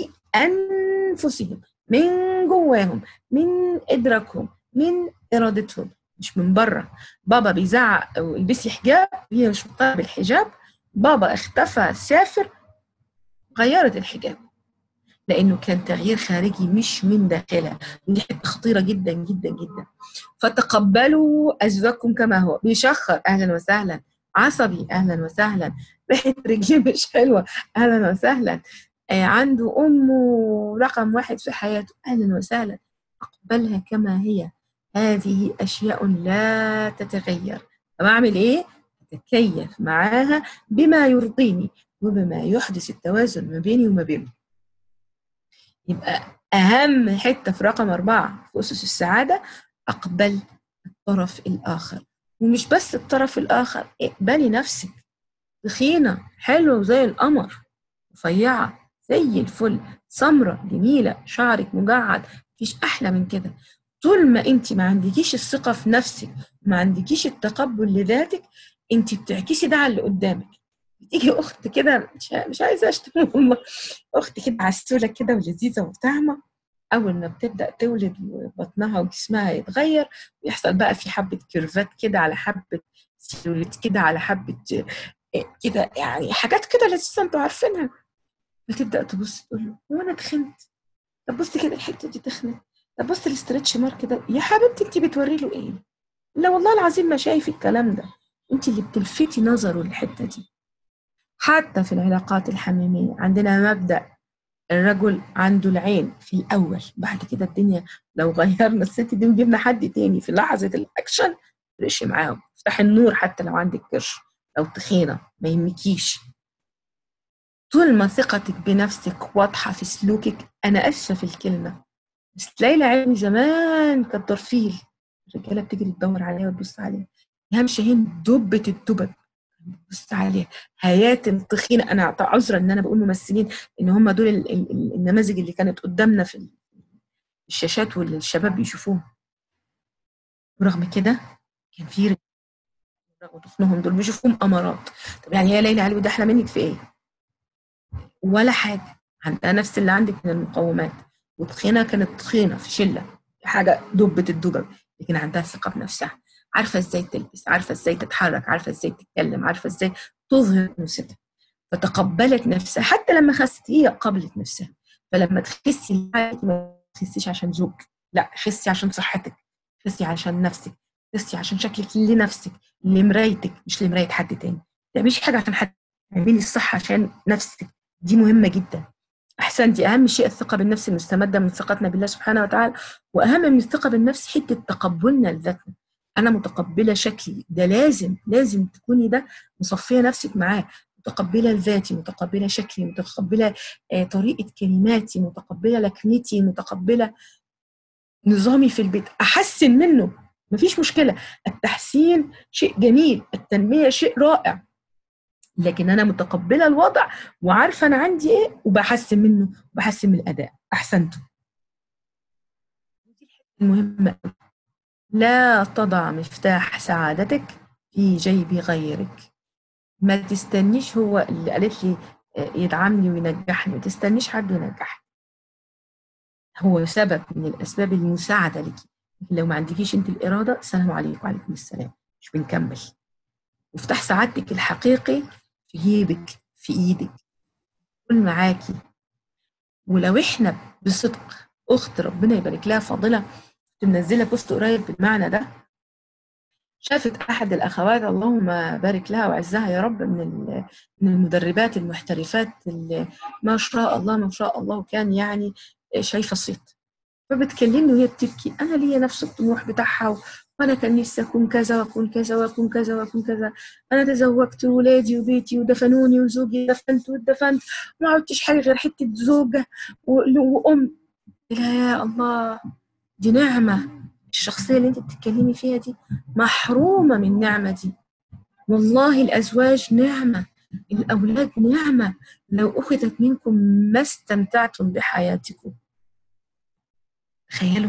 بانفسهم من جواهم من ادراكهم من ارادتهم مش من بره بابا بيزعق والبسي حجاب هي مش مقتنعه بالحجاب بابا اختفى سافر غيرت الحجاب لانه كان تغيير خارجي مش من داخلها ودي حته خطيره جدا جدا جدا فتقبلوا ازواجكم كما هو بيشخر اهلا وسهلا عصبي اهلا وسهلا ريحه رجليه مش حلوه اهلا وسهلا آه عنده امه رقم واحد في حياته اهلا وسهلا اقبلها كما هي هذه أشياء لا تتغير فبعمل إيه؟ أتكيف معاها بما يرضيني وبما يحدث التوازن ما بيني وما بينه يبقى أهم حتة في رقم أربعة في أسس السعادة أقبل الطرف الآخر ومش بس الطرف الآخر اقبلي نفسك تخينة حلوة وزي القمر رفيعة زي الفل سمرة جميلة شعرك مجعد مفيش أحلى من كده طول ما انت ما عندكيش الثقه في نفسك ما عندكيش التقبل لذاتك انت بتعكسي ده على اللي قدامك بتيجي اخت كده مش, مش عايزه اشتم والله اخت كده عسوله كده ولذيذه وبتعمى اول ما بتبدا تولد وبطنها وجسمها يتغير ويحصل بقى في حبه كيرفات كده على حبه سيلوليت كده على حبه كده يعني حاجات كده لذيذه انتوا عارفينها بتبدا تبص تقول له هو انا تخنت طب بصي كده الحته دي تخنت طب بص الاسترتش مارك ده يا حبيبتي انت بتوري له ايه لا والله العظيم ما شايف الكلام ده انت اللي بتلفتي نظره للحته دي حتى في العلاقات الحميميه عندنا مبدا الرجل عنده العين في الاول بعد كده الدنيا لو غيرنا الست دي وجبنا حد تاني في لحظه الاكشن ما تفرقش معاهم افتح النور حتى لو عندك كرش لو تخينه ما يهمكيش طول ما ثقتك بنفسك واضحه في سلوكك انا اسفه في الكلمه بس ليلى علمي زمان كانت ضرفيل الرجاله بتجري تدور عليها وتبص عليها ايهام شاهين دبه الدبب بص عليها هيات التخينه انا أعطى عذرا ان انا بقول ممثلين ان هم دول ال- ال- ال- النماذج اللي كانت قدامنا في الشاشات واللي الشباب بيشوفوهم ورغم كده كان في رجاله رغم تخنهم دول بيشوفوهم امارات طب يعني يا ليلى علوي ده احلى منك في ايه؟ ولا حاجه عندها نفس اللي عندك من المقومات وتخينه كانت تخينه في شله حاجه دبه الدبب لكن عندها ثقه بنفسها عارفه ازاي تلبس عارفه ازاي تتحرك عارفه ازاي تتكلم عارفه ازاي تظهر نفسها فتقبلت نفسها حتى لما خست هي قبلت نفسها فلما تخسي ما تخسيش عشان زوج لا خسي عشان صحتك خسي عشان نفسك خسي عشان شكلك لنفسك لمرايتك مش لمرايه حد تاني ما تعمليش حاجه عشان حد اعملي الصح عشان نفسك دي مهمه جدا احسنتي اهم شيء الثقه بالنفس المستمده من ثقتنا بالله سبحانه وتعالى واهم من الثقه بالنفس حته تقبلنا لذاتنا انا متقبله شكلي ده لازم لازم تكوني ده مصفيه نفسك معاه متقبله ذاتي متقبله شكلي متقبله آه، طريقه كلماتي متقبله لكنتي متقبله نظامي في البيت احسن منه مفيش مشكله التحسين شيء جميل التنميه شيء رائع لكن انا متقبله الوضع وعارفه انا عندي ايه وبحسن منه وبحسن من الاداء احسنتم المهمه لا تضع مفتاح سعادتك في جيب غيرك ما تستنيش هو اللي قالت لي آه، يدعمني وينجحني ما تستنيش حد ينجحك هو سبب من الاسباب المساعده لك لكن لو ما عندكيش انت الاراده السلام عليكم وعليكم السلام مش بنكمل مفتاح سعادتك الحقيقي في جيبك في ايدك كل معاكي ولو احنا بصدق اخت ربنا يبارك لها فاضله كنت منزله بوست قريب بالمعنى ده شافت احد الاخوات اللهم بارك لها وعزها يا رب من ال- من المدربات المحترفات اللي ما شاء الله ما شاء الله وكان يعني شايفه صيت فبتكلمني وهي بتبكي انا ليا نفس الطموح بتاعها و- وانا كان نفسي اكون كذا واكون كذا واكون كذا واكون كذا انا تزوجت وولادي وبيتي ودفنوني وزوجي دفنت واتدفنت ما عدتش حاجه غير حته زوجه و- وام قلت لها يا الله دي نعمه الشخصيه اللي انت بتتكلمي فيها دي محرومه من النعمه دي والله الازواج نعمه الاولاد نعمه لو اخذت منكم ما استمتعتم بحياتكم تخيلوا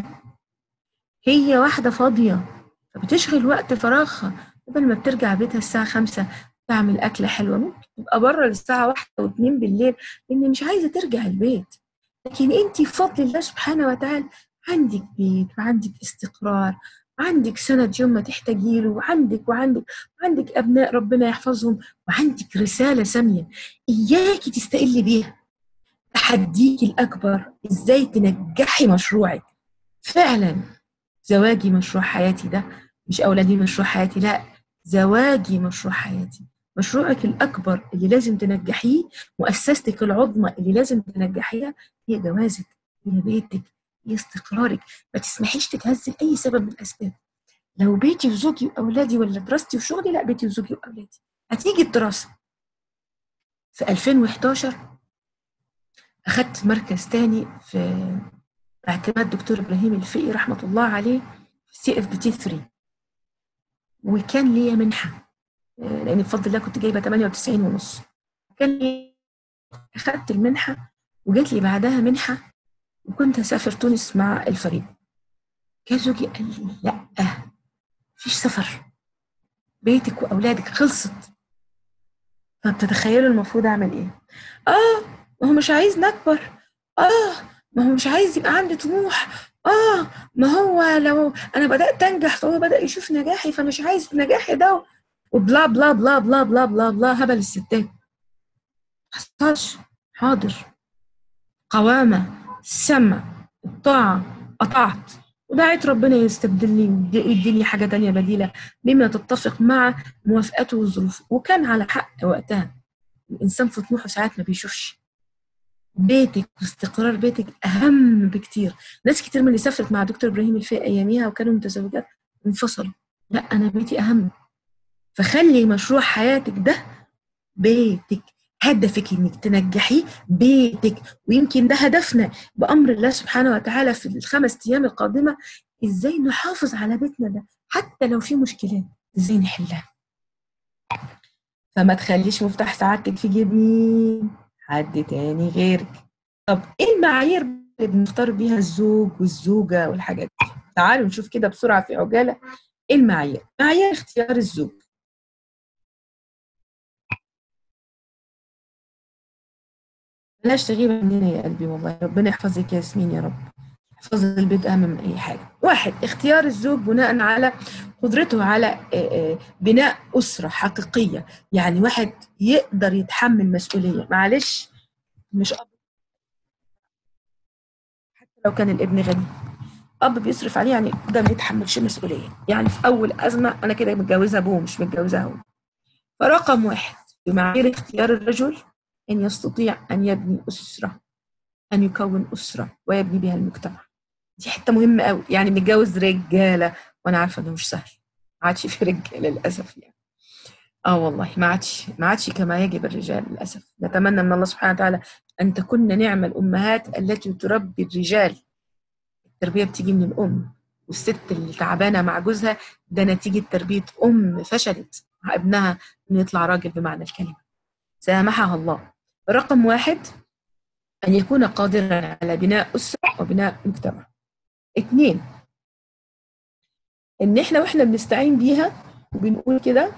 هي واحده فاضيه فبتشغل وقت فراغها بدل ما بترجع بيتها الساعه خمسة تعمل أكلة حلوة ممكن تبقى بره للساعة واحدة واتنين بالليل لأن مش عايزة ترجع البيت لكن أنت بفضل الله سبحانه وتعالى عندك بيت وعندك استقرار عندك سند يوم ما تحتاجي له وعندك وعندك وعندك أبناء ربنا يحفظهم وعندك رسالة سامية إياكي تستقلي بيها تحديك الأكبر إزاي تنجحي مشروعك فعلا زواجي مشروع حياتي ده مش أولادي مشروع حياتي لا زواجي مشروع حياتي مشروعك الأكبر اللي لازم تنجحيه مؤسستك العظمى اللي لازم تنجحيها هي جوازك هي بيتك هي استقرارك ما تسمحيش تتهزي لأي سبب من الأسباب لو بيتي وزوجي وأولادي ولا دراستي وشغلي لا بيتي وزوجي وأولادي هتيجي الدراسة في 2011 أخدت مركز تاني في اعتماد دكتور إبراهيم الفقي رحمة الله عليه في سي اف بي تي 3 وكان ليا منحة لأن بفضل الله كنت جايبة 98 ونص كان لي أخدت المنحة وجات لي بعدها منحة وكنت هسافر تونس مع الفريق كان زوجي قال لي لا مفيش سفر بيتك وأولادك خلصت فبتتخيلوا المفروض أعمل إيه؟ آه ما هو مش عايز نكبر آه ما هو مش عايز يبقى عندي طموح اه ما هو لو انا بدات انجح فهو بدا يشوف نجاحي فمش عايز نجاحي ده وبلا بلا بلا بلا بلا بلا بلا هبل الستات حصلش حاضر قوامة السمع الطاعة قطعت ودعيت ربنا يستبدلني ويدي- ويديني حاجة تانية بديلة بما تتفق مع موافقته وظروفه وكان على حق وقتها الإنسان في طموحه ساعات ما بيشوفش بيتك واستقرار بيتك أهم بكتير ناس كتير من اللي سافرت مع دكتور إبراهيم الفقي أياميها وكانوا متزوجات انفصلوا لا أنا بيتي أهم فخلي مشروع حياتك ده بيتك هدفك انك تنجحيه بيتك ويمكن ده هدفنا بامر الله سبحانه وتعالى في الخمس ايام القادمه ازاي نحافظ على بيتنا ده حتى لو في مشكلات ازاي نحلها فما تخليش مفتاح سعادتك في جيب مين حد تاني غيرك طب ايه المعايير اللي بنختار بيها الزوج والزوجه والحاجات دي تعالوا نشوف كده بسرعه في عجاله ايه المعايير معايير اختيار الزوج بلاش تغيب عننا يا قلبي والله ربنا يحفظك يا ياسمين يا رب حفظ البيت أهم من أي حاجة واحد اختيار الزوج بناء على قدرته على آه، آه، بناء أسرة حقيقية يعني واحد يقدر يتحمل مسؤولية معلش مش أب حتى لو كان الابن غني أب بيصرف عليه يعني ده ما يتحملش مسؤولية يعني في أول أزمة أنا كده متجوزة أبوه مش متجوزة هو فرقم واحد بمعايير اختيار الرجل أن يستطيع أن يبني أسرة أن يكون أسرة ويبني بها المجتمع دي حتة مهمة قوي يعني متجوز رجالة وأنا عارفة إنه مش سهل ما عادش في رجالة للأسف يعني اه والله ما عادش ما عادش كما يجب الرجال للأسف نتمنى من الله سبحانه وتعالى أن تكون نعم الأمهات التي تربي الرجال التربية بتيجي من الأم والست اللي تعبانة مع جوزها ده نتيجة تربية أم فشلت مع ابنها إنه يطلع راجل بمعنى الكلمة سامحها الله رقم واحد أن يكون قادرا على بناء أسرة وبناء مجتمع اتنين إن إحنا وإحنا بنستعين بيها وبنقول كده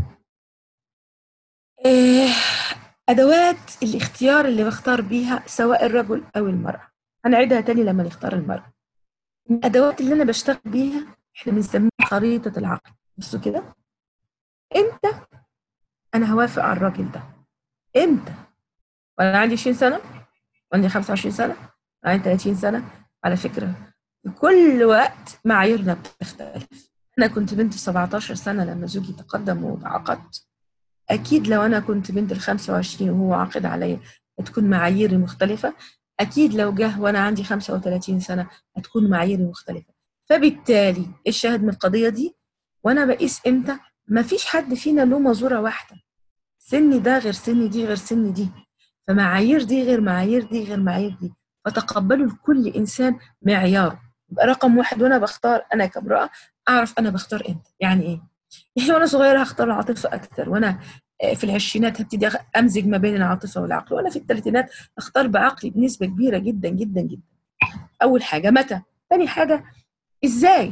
إيه أدوات الاختيار اللي بختار بيها سواء الرجل أو المرأة هنعيدها تاني لما نختار المرأة الأدوات اللي أنا بشتغل بيها إحنا بنسميها خريطة العقل بصوا كده إمتى أنا هوافق على الراجل ده إمتى وأنا عندي 20 سنة عندي 25 سنة عندي 30 سنة على فكرة في كل وقت معاييرنا بتختلف أنا كنت بنت 17 سنة لما زوجي تقدم وعقدت أكيد لو أنا كنت بنت ال 25 وهو عاقد عليا هتكون معاييري مختلفة أكيد لو جه وأنا عندي 35 سنة هتكون معاييري مختلفة فبالتالي الشاهد من القضية دي وأنا بقيس إمتى مفيش حد فينا له مزورة واحدة سني ده غير سني دي غير سني دي فمعايير دي غير معايير دي غير معايير دي فتقبلوا لكل انسان معياره يبقى رقم واحد وانا بختار انا كامراه اعرف انا بختار امتى يعني ايه يعني وانا صغيره هختار العاطفه اكتر وانا آه، في العشرينات هبتدي أخ- امزج ما بين العاطفه والعقل وانا في الثلاثينات اختار بعقلي بنسبه كبيره جدا جدا جدا اول حاجه متى ثاني حاجه ازاي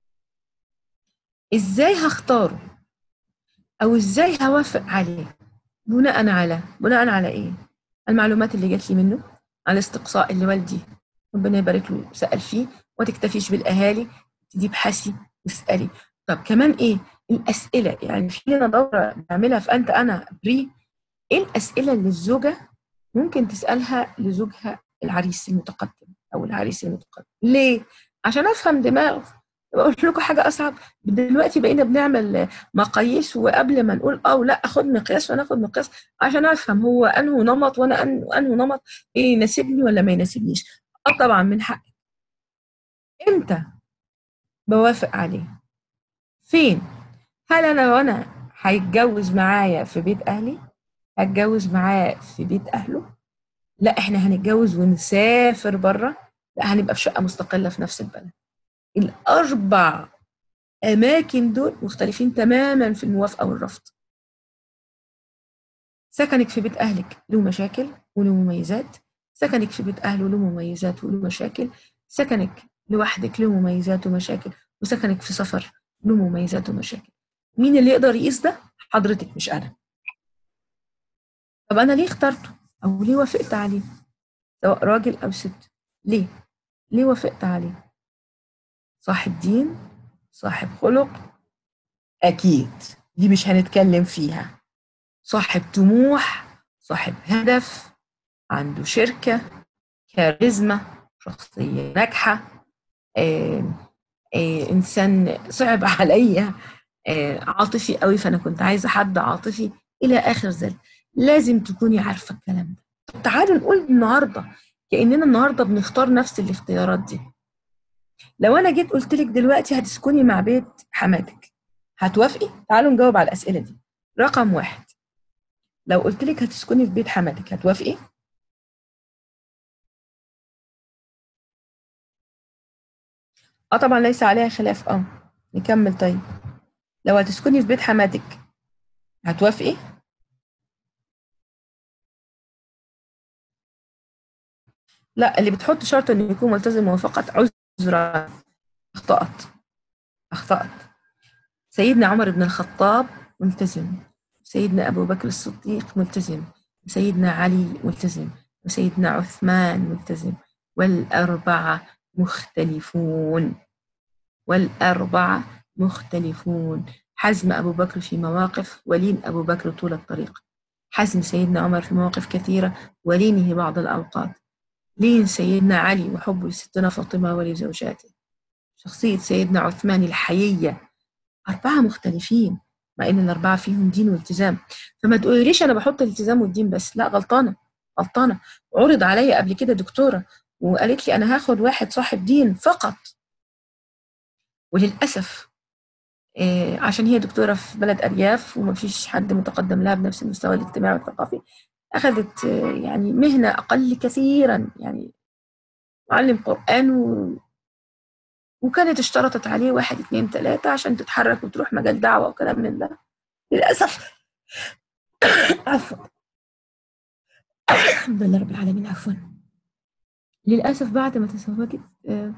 ازاي هختاره او ازاي هوافق عليه بناء على بناء على ايه المعلومات اللي جات لي منه على الاستقصاء اللي والدي ربنا يبارك له سأل فيه وما تكتفيش بالأهالي تدي ابحثي واسألي طب كمان إيه الأسئلة يعني في لنا دورة بنعملها في أنت أنا بري إيه الأسئلة اللي الزوجة ممكن تسألها لزوجها العريس المتقدم أو العريس المتقدم ليه؟ عشان أفهم دماغه بقول لكم حاجة أصعب دلوقتي بقينا بنعمل مقاييس وقبل ما نقول اه لا اخد مقياس وانا اخد مقياس عشان افهم هو انه نمط وانا انه انه نمط ايه يناسبني ولا ما يناسبنيش اه طبعا من حقي امتى بوافق عليه فين هل انا وانا هيتجوز معايا في بيت اهلي هتجوز معاه في بيت اهله لا احنا هنتجوز ونسافر بره لا هنبقى في شقه مستقله في نفس البلد الاربع اماكن دول مختلفين تماما في الموافقه والرفض سكنك في بيت اهلك له مشاكل وله مميزات سكنك في بيت اهله له مميزات وله مشاكل سكنك لوحدك له مميزات ومشاكل وسكنك في سفر له مميزات ومشاكل مين اللي يقدر يقيس ده حضرتك مش انا طب انا ليه اخترته او ليه وافقت عليه سواء راجل او ست ليه ليه وافقت عليه صاحب دين صاحب خلق اكيد دي مش هنتكلم فيها صاحب طموح صاحب هدف عنده شركة كاريزما شخصية ناجحة آه، آه، انسان صعب عليا آه، عاطفي قوي فانا كنت عايزه حد عاطفي الى اخر ذلك لازم تكوني عارفه الكلام ده طب تعالوا نقول النهارده كاننا النهارده بنختار نفس الاختيارات دي لو انا جيت قلت لك دلوقتي هتسكني مع بيت حماتك هتوافقي تعالوا نجاوب على الاسئله دي رقم واحد لو قلت لك هتسكني في بيت حماتك هتوافقي اه طبعا ليس عليها خلاف اه نكمل طيب لو هتسكني في بيت حماتك هتوافقي لا اللي بتحط شرط انه يكون ملتزم فقط عذرا اخطأت اخطأت سيدنا عمر بن الخطاب ملتزم سيدنا ابو بكر الصديق ملتزم سيدنا علي ملتزم وسيدنا عثمان ملتزم والأربعة مختلفون والأربعة مختلفون حزم أبو بكر في مواقف ولين أبو بكر طول الطريق حزم سيدنا عمر في مواقف كثيرة ولينه بعض الأوقات لين سيدنا علي وحبه لستنا فاطمة ولزوجاته شخصية سيدنا عثمان الحيية أربعة مختلفين مع إن الأربعة فيهم دين والتزام فما تقوليش أنا بحط الالتزام والدين بس لا غلطانة غلطانة عرض عليا قبل كده دكتورة وقالت لي أنا هاخد واحد صاحب دين فقط وللأسف آه، عشان هي دكتورة في بلد أرياف ومفيش حد متقدم لها بنفس المستوى الاجتماعي والثقافي أخذت آه، يعني مهنة أقل كثيرا يعني معلم قرآن و... وكانت اشترطت عليه واحد اتنين تلاتة عشان تتحرك وتروح مجال دعوة وكلام من ده للأسف عفوا الحمد لله رب العالمين عفوا للأسف بعد ما تزوجت آه،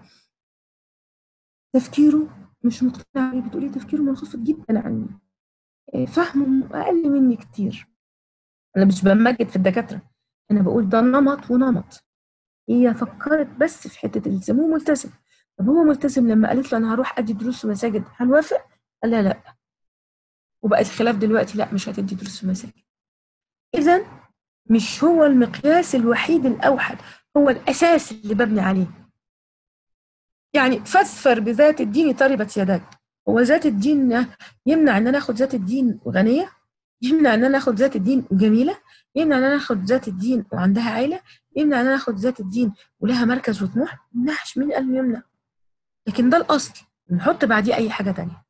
تفكيره مش مقتنع بيه بتقولي تفكيره منخفض جدا عني آه، فهمه أقل مني كتير أنا مش بمجد في الدكاترة أنا بقول ده نمط ونمط هي فكرت بس في حتة الالتزام هو ملتزم طب هو ملتزم لما قالت له أنا هروح أدي دروس في مساجد هنوافق؟ قال لها لا وبقت الخلاف دلوقتي لا مش هتدي دروس في مساجد إذا مش هو المقياس الوحيد الأوحد هو الأساس اللي ببني عليه يعني فسفر بذات الدين طربت يداك هو ذات الدين يمنع ان انا اخد ذات الدين غنيه يمنع ان انا اخد ذات الدين جميله يمنع ان انا اخد ذات الدين وعندها عيله يمنع ان انا اخد ذات الدين ولها مركز وطموح ما يمنعش مين قال يمنع لكن ده الاصل نحط بعديه اي حاجه تانية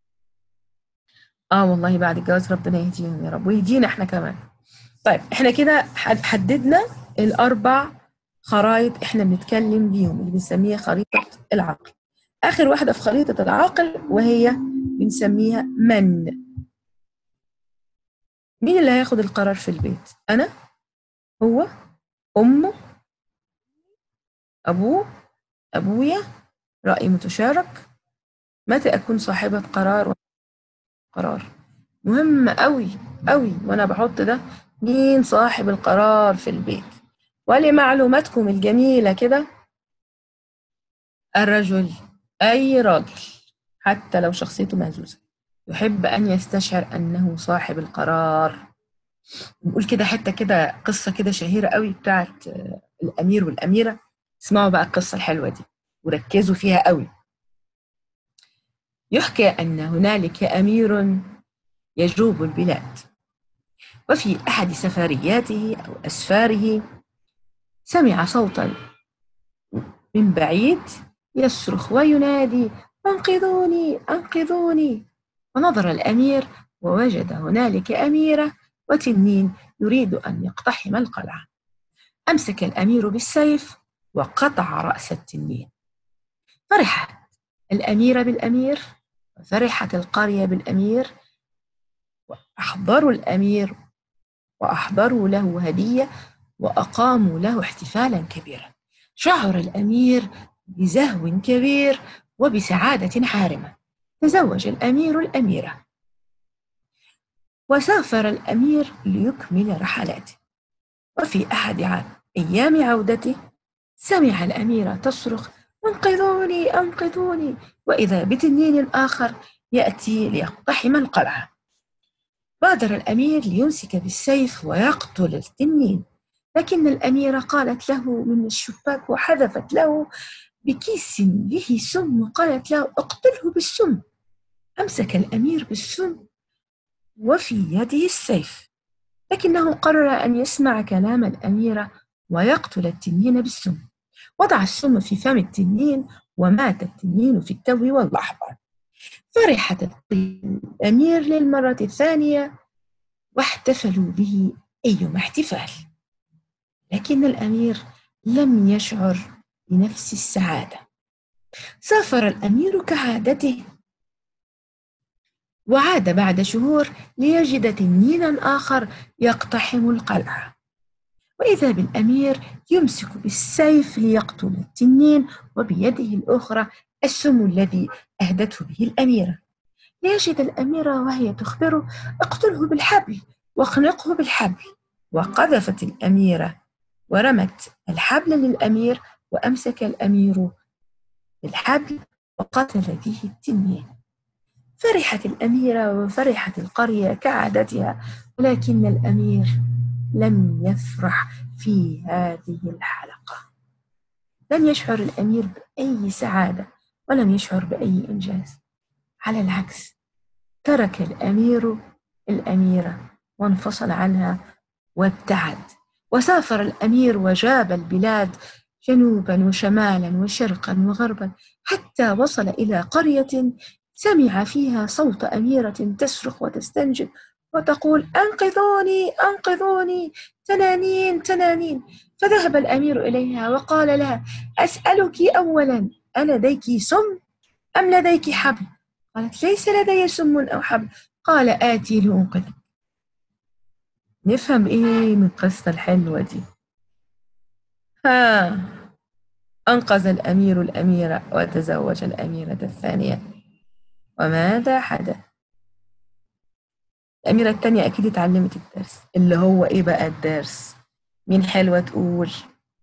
اه والله بعد الجواز ربنا يهديهم يا رب ويهدينا احنا كمان طيب احنا كده حددنا الاربع خرائط احنا بنتكلم بيهم اللي بنسميها خريطة العقل آخر واحدة في خريطة العقل وهي بنسميها من مين اللي هياخد القرار في البيت أنا هو أمه أبوه أبويا رأي متشارك متى أكون صاحبة قرار قرار مهم قوي قوي وأنا بحط ده مين صاحب القرار في البيت ولمعلوماتكم الجميلة كده الرجل أي راجل حتى لو شخصيته مهزوزة يحب أن يستشعر أنه صاحب القرار نقول كده حتة كده قصة كده شهيرة قوي بتاعت الأمير والأميرة اسمعوا بقى القصة الحلوة دي وركزوا فيها قوي يحكى أن هنالك أمير يجوب البلاد وفي أحد سفرياته أو أسفاره سمع صوتا من بعيد يصرخ وينادي انقذوني انقذوني ونظر الامير ووجد هنالك اميره وتنين يريد ان يقتحم القلعه امسك الامير بالسيف وقطع راس التنين فرحت الاميره بالامير وفرحت القريه بالامير واحضروا الامير واحضروا له هديه وأقاموا له احتفالا كبيرا شعر الأمير بزهو كبير وبسعادة حارمة تزوج الأمير الأميرة وسافر الأمير ليكمل رحلاته وفي أحد أيام عودته سمع الأميرة تصرخ انقذوني انقذوني وإذا بتنين آخر يأتي ليقتحم القلعة بادر الأمير ليمسك بالسيف ويقتل التنين لكن الأميرة قالت له من الشباك وحذفت له بكيس به سم وقالت له اقتله بالسم أمسك الأمير بالسم وفي يده السيف لكنه قرر أن يسمع كلام الأميرة ويقتل التنين بالسم وضع السم في فم التنين ومات التنين في التو واللحظة فرحت الأمير للمرة الثانية واحتفلوا به أيما احتفال لكن الأمير لم يشعر بنفس السعادة سافر الأمير كعادته وعاد بعد شهور ليجد تنينا آخر يقتحم القلعة وإذا بالأمير يمسك بالسيف ليقتل التنين وبيده الأخرى السم الذي أهدته به الأميرة ليجد الأميرة وهي تخبره اقتله بالحبل واخنقه بالحبل وقذفت الأميرة ورمت الحبل للأمير وأمسك الأمير بالحبل وقتل به التنين فرحت الأميرة وفرحت القرية كعادتها ولكن الأمير لم يفرح في هذه الحلقة لم يشعر الأمير بأي سعادة ولم يشعر بأي إنجاز على العكس ترك الأمير الأميرة وانفصل عنها وابتعد وسافر الأمير وجاب البلاد جنوبا وشمالا وشرقا وغربا حتى وصل إلى قرية سمع فيها صوت أميرة تصرخ وتستنجد وتقول أنقذوني أنقذوني تنانين تنانين فذهب الأمير إليها وقال لها أسألك أولا ألديك سم أم لديك حبل قالت ليس لدي سم أو حبل قال آتي لأنقذك نفهم إيه من القصة الحلوة دي ها أنقذ الأمير الأميرة وتزوج الأميرة الثانية وماذا حدث؟ الأميرة التانية أكيد اتعلمت الدرس اللي هو إيه بقى الدرس؟ مين حلوة تقول؟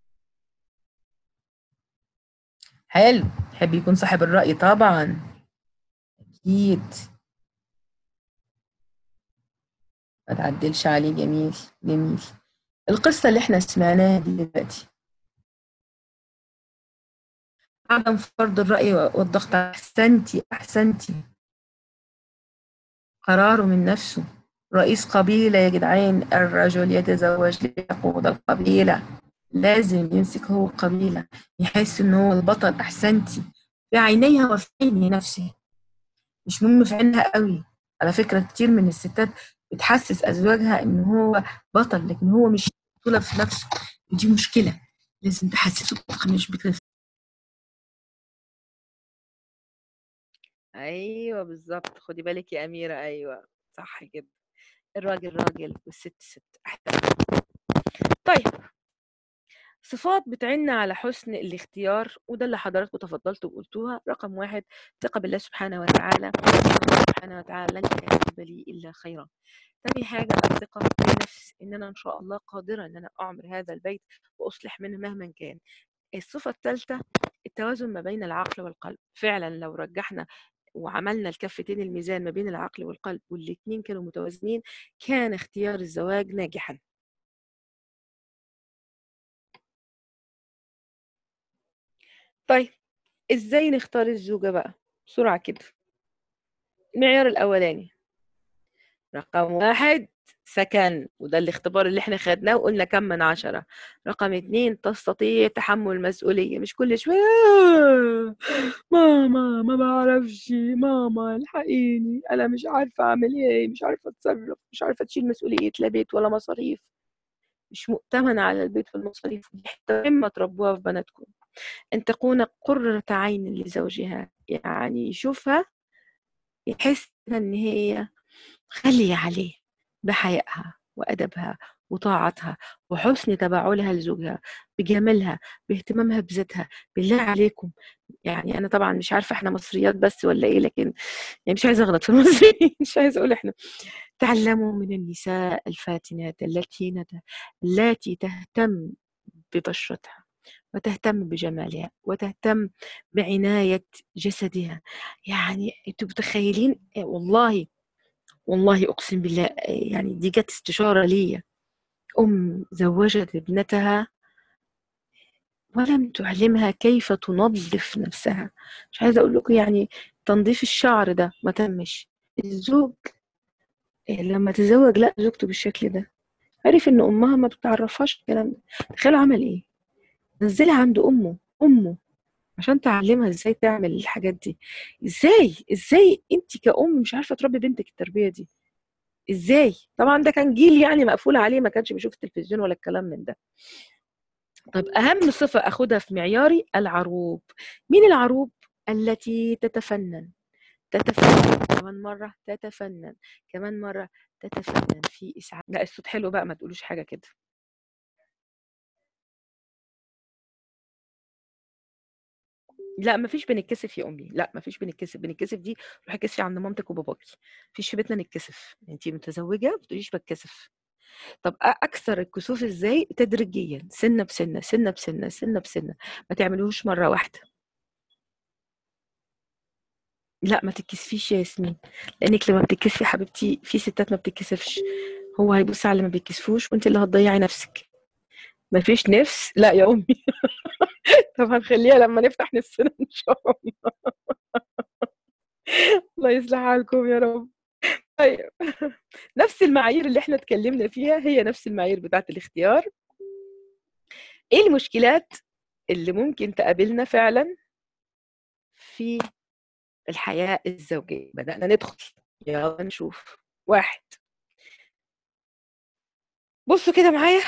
حلو يحب يكون صاحب الرأي طبعا أكيد ما تعدلش عليه جميل جميل القصة اللي احنا سمعناها دي دلوقتي عدم فرض الرأي والضغط أحسنتي أحسنتي قراره من نفسه رئيس قبيلة يا جدعان الرجل يتزوج ليقود القبيلة لازم يمسك هو القبيلة يحس إن هو البطل أحسنتي في عينيها وفي عين نفسه مش مهم في عينها قوي على فكرة كتير من الستات بتحسس أزواجها إن هو بطل لكن هو مش بطولة في نفسه ودي مشكلة لازم تحسسه بالثقة مش بكده ايوه بالظبط خدي بالك يا اميره ايوه صح كده الراجل راجل والست ست احسن طيب صفات بتعن على حسن الاختيار وده اللي حضراتكم تفضلتوا وقلتوها رقم واحد ثقة بالله سبحانه وتعالى الله سبحانه وتعالى لن يكتب لي إلا خيرا تاني حاجة الثقة بالنفس إن أنا إن شاء الله قادرة إن أنا أعمر هذا البيت وأصلح منه مهما كان الصفة الثالثة التوازن ما بين العقل والقلب فعلا لو رجحنا وعملنا الكفتين الميزان ما بين العقل والقلب والاتنين كانوا متوازنين كان اختيار الزواج ناجحا طيب ازاي نختار الزوجة بقى بسرعة كده المعيار الأولاني رقم واحد سكن وده الاختبار اللي احنا خدناه وقلنا كم من عشرة رقم اتنين تستطيع تحمل المسؤولية مش كل شوية "آه، ماما ما بعرفش ماما الحقيني انا مش عارفة اعمل ايه مش عارفة اتصرف مش عارفة تشيل مسؤولية لا بيت ولا مصاريف مش مؤتمنة على البيت والمصاريف دي حتة مهمة تربوها في بناتكم أن تكون قرة عين لزوجها يعني يشوفها يحس إن هي غالية عليه بحيائها وأدبها وطاعتها وحسن تباعلها لزوجها بجمالها باهتمامها بذاتها بالله عليكم يعني أنا طبعا مش عارفة إحنا مصريات بس ولا إيه لكن يعني مش عايزة أغلط في المصريين مش عايزة أقول إحنا تعلموا من النساء الفاتنات التي ندى التي تهتم ببشرتها وتهتم بجمالها وتهتم بعناية جسدها يعني انتوا متخيلين آه، والله والله أقسم بالله آه، يعني دي جت استشارة ليا أم زوجت ابنتها ولم تعلمها كيف تنظف نفسها مش عايزة أقول لكم يعني تنظيف الشعر ده ما تمش الزوج إيه، لما تزوج لا زوجته بالشكل ده عرف ان امها ما بتعرفهاش الكلام ده تخيلوا عمل ايه نزلها عند امه امه عشان تعلمها ازاي تعمل الحاجات دي ازاي ازاي انت كأم مش عارفه تربي بنتك التربيه دي ازاي طبعا ده كان جيل يعني مقفول عليه ما كانش بيشوف التلفزيون ولا الكلام من ده طب اهم صفه اخدها في معياري العروب مين العروب التي تتفنن تتفنن كمان مرة تتفنن كمان مرة تتفنن في إسعاف لا الصوت حلو بقى ما تقولوش حاجة كده لا مفيش بنتكسف يا امي لا مفيش بنتكسف بنتكسف دي روحي كسفي عند مامتك وباباكي مفيش في بيتنا نتكسف انت متزوجه ما بتقوليش بتكسف طب أ- اكثر الكسوف ازاي تدريجيا سنه بسنه سنه بسنه سنه بسنه ما تعملوش مره واحده لا ما تتكسفيش يا ياسمين لانك لما بتتكسفي يا حبيبتي في ستات ما بتتكسفش هو هيبص على اللي ما بيتكسفوش وانت اللي هتضيعي نفسك ما فيش نفس لا يا امي طب هنخليها لما نفتح نفسنا ان شاء الله الله يصلح حالكم يا رب طيب نفس المعايير اللي احنا اتكلمنا فيها هي نفس المعايير بتاعت الاختيار ايه المشكلات اللي ممكن تقابلنا فعلا في الحياة الزوجية بدأنا ندخل يلا نشوف واحد بصوا كده معايا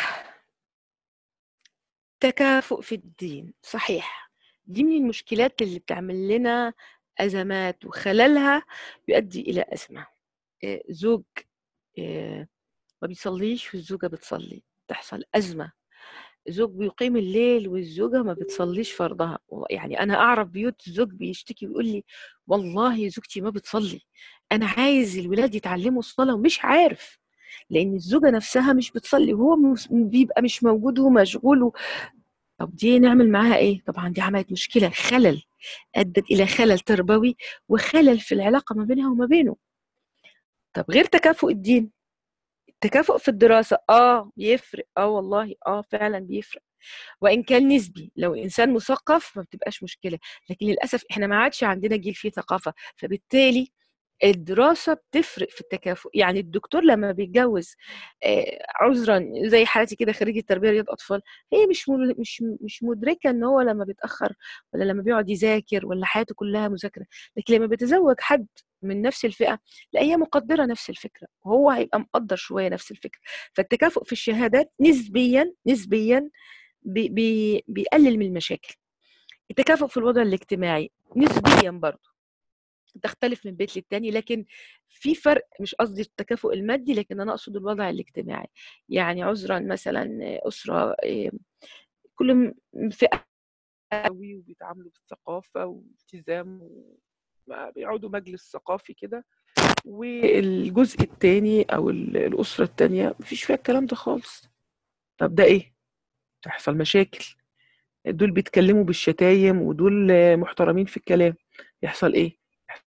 تكافؤ في الدين صحيح دي من المشكلات اللي بتعمل لنا أزمات وخللها بيؤدي إلى أزمة آه، زوج آه، ما بيصليش والزوجة بتصلي تحصل أزمة زوج بيقيم الليل والزوجة ما بتصليش فرضها يعني أنا أعرف بيوت الزوج بيشتكي ويقول لي والله زوجتي ما بتصلي أنا عايز الولاد يتعلموا الصلاة ومش عارف لأن الزوجة نفسها مش بتصلي وهو مس- بيبقى مش موجود ومشغول و- طب دي نعمل معاها إيه؟ طبعا دي عملت مشكلة خلل أدت إلى خلل تربوي وخلل في العلاقة ما بينها وما بينه طب غير تكافؤ الدين التكافؤ في الدراسة اه بيفرق اه والله اه فعلا بيفرق وان كان نسبي لو انسان مثقف ما بتبقاش مشكله لكن للاسف احنا ما عادش عندنا جيل فيه ثقافه فبالتالي الدراسة بتفرق في التكافؤ يعني الدكتور لما بيتجوز آه، عذرا زي حالتي كده خريجة تربية رياض أطفال هي مش مل- مش مش مدركة إن هو لما بيتأخر ولا لما بيقعد يذاكر ولا حياته كلها مذاكرة لكن لما بيتزوج حد من نفس الفئة لا هي مقدرة نفس الفكرة وهو هيبقى مقدر شوية نفس الفكرة فالتكافؤ في الشهادات نسبيا نسبيا بي بي بيقلل من المشاكل التكافؤ في الوضع الاجتماعي نسبيا برضه تختلف من بيت للتاني لكن في فرق مش قصدي التكافؤ المادي لكن انا اقصد الوضع الاجتماعي يعني عذرا مثلا اسره إيه، كل م- فئه قوي وبيتعاملوا بالثقافة والالتزام و- بيقعدوا مجلس ثقافي كده والجزء التاني أو ال- الأسرة التانية مفيش فيها الكلام ده خالص طب ده إيه؟ تحصل مشاكل دول بيتكلموا بالشتايم ودول محترمين في الكلام يحصل إيه؟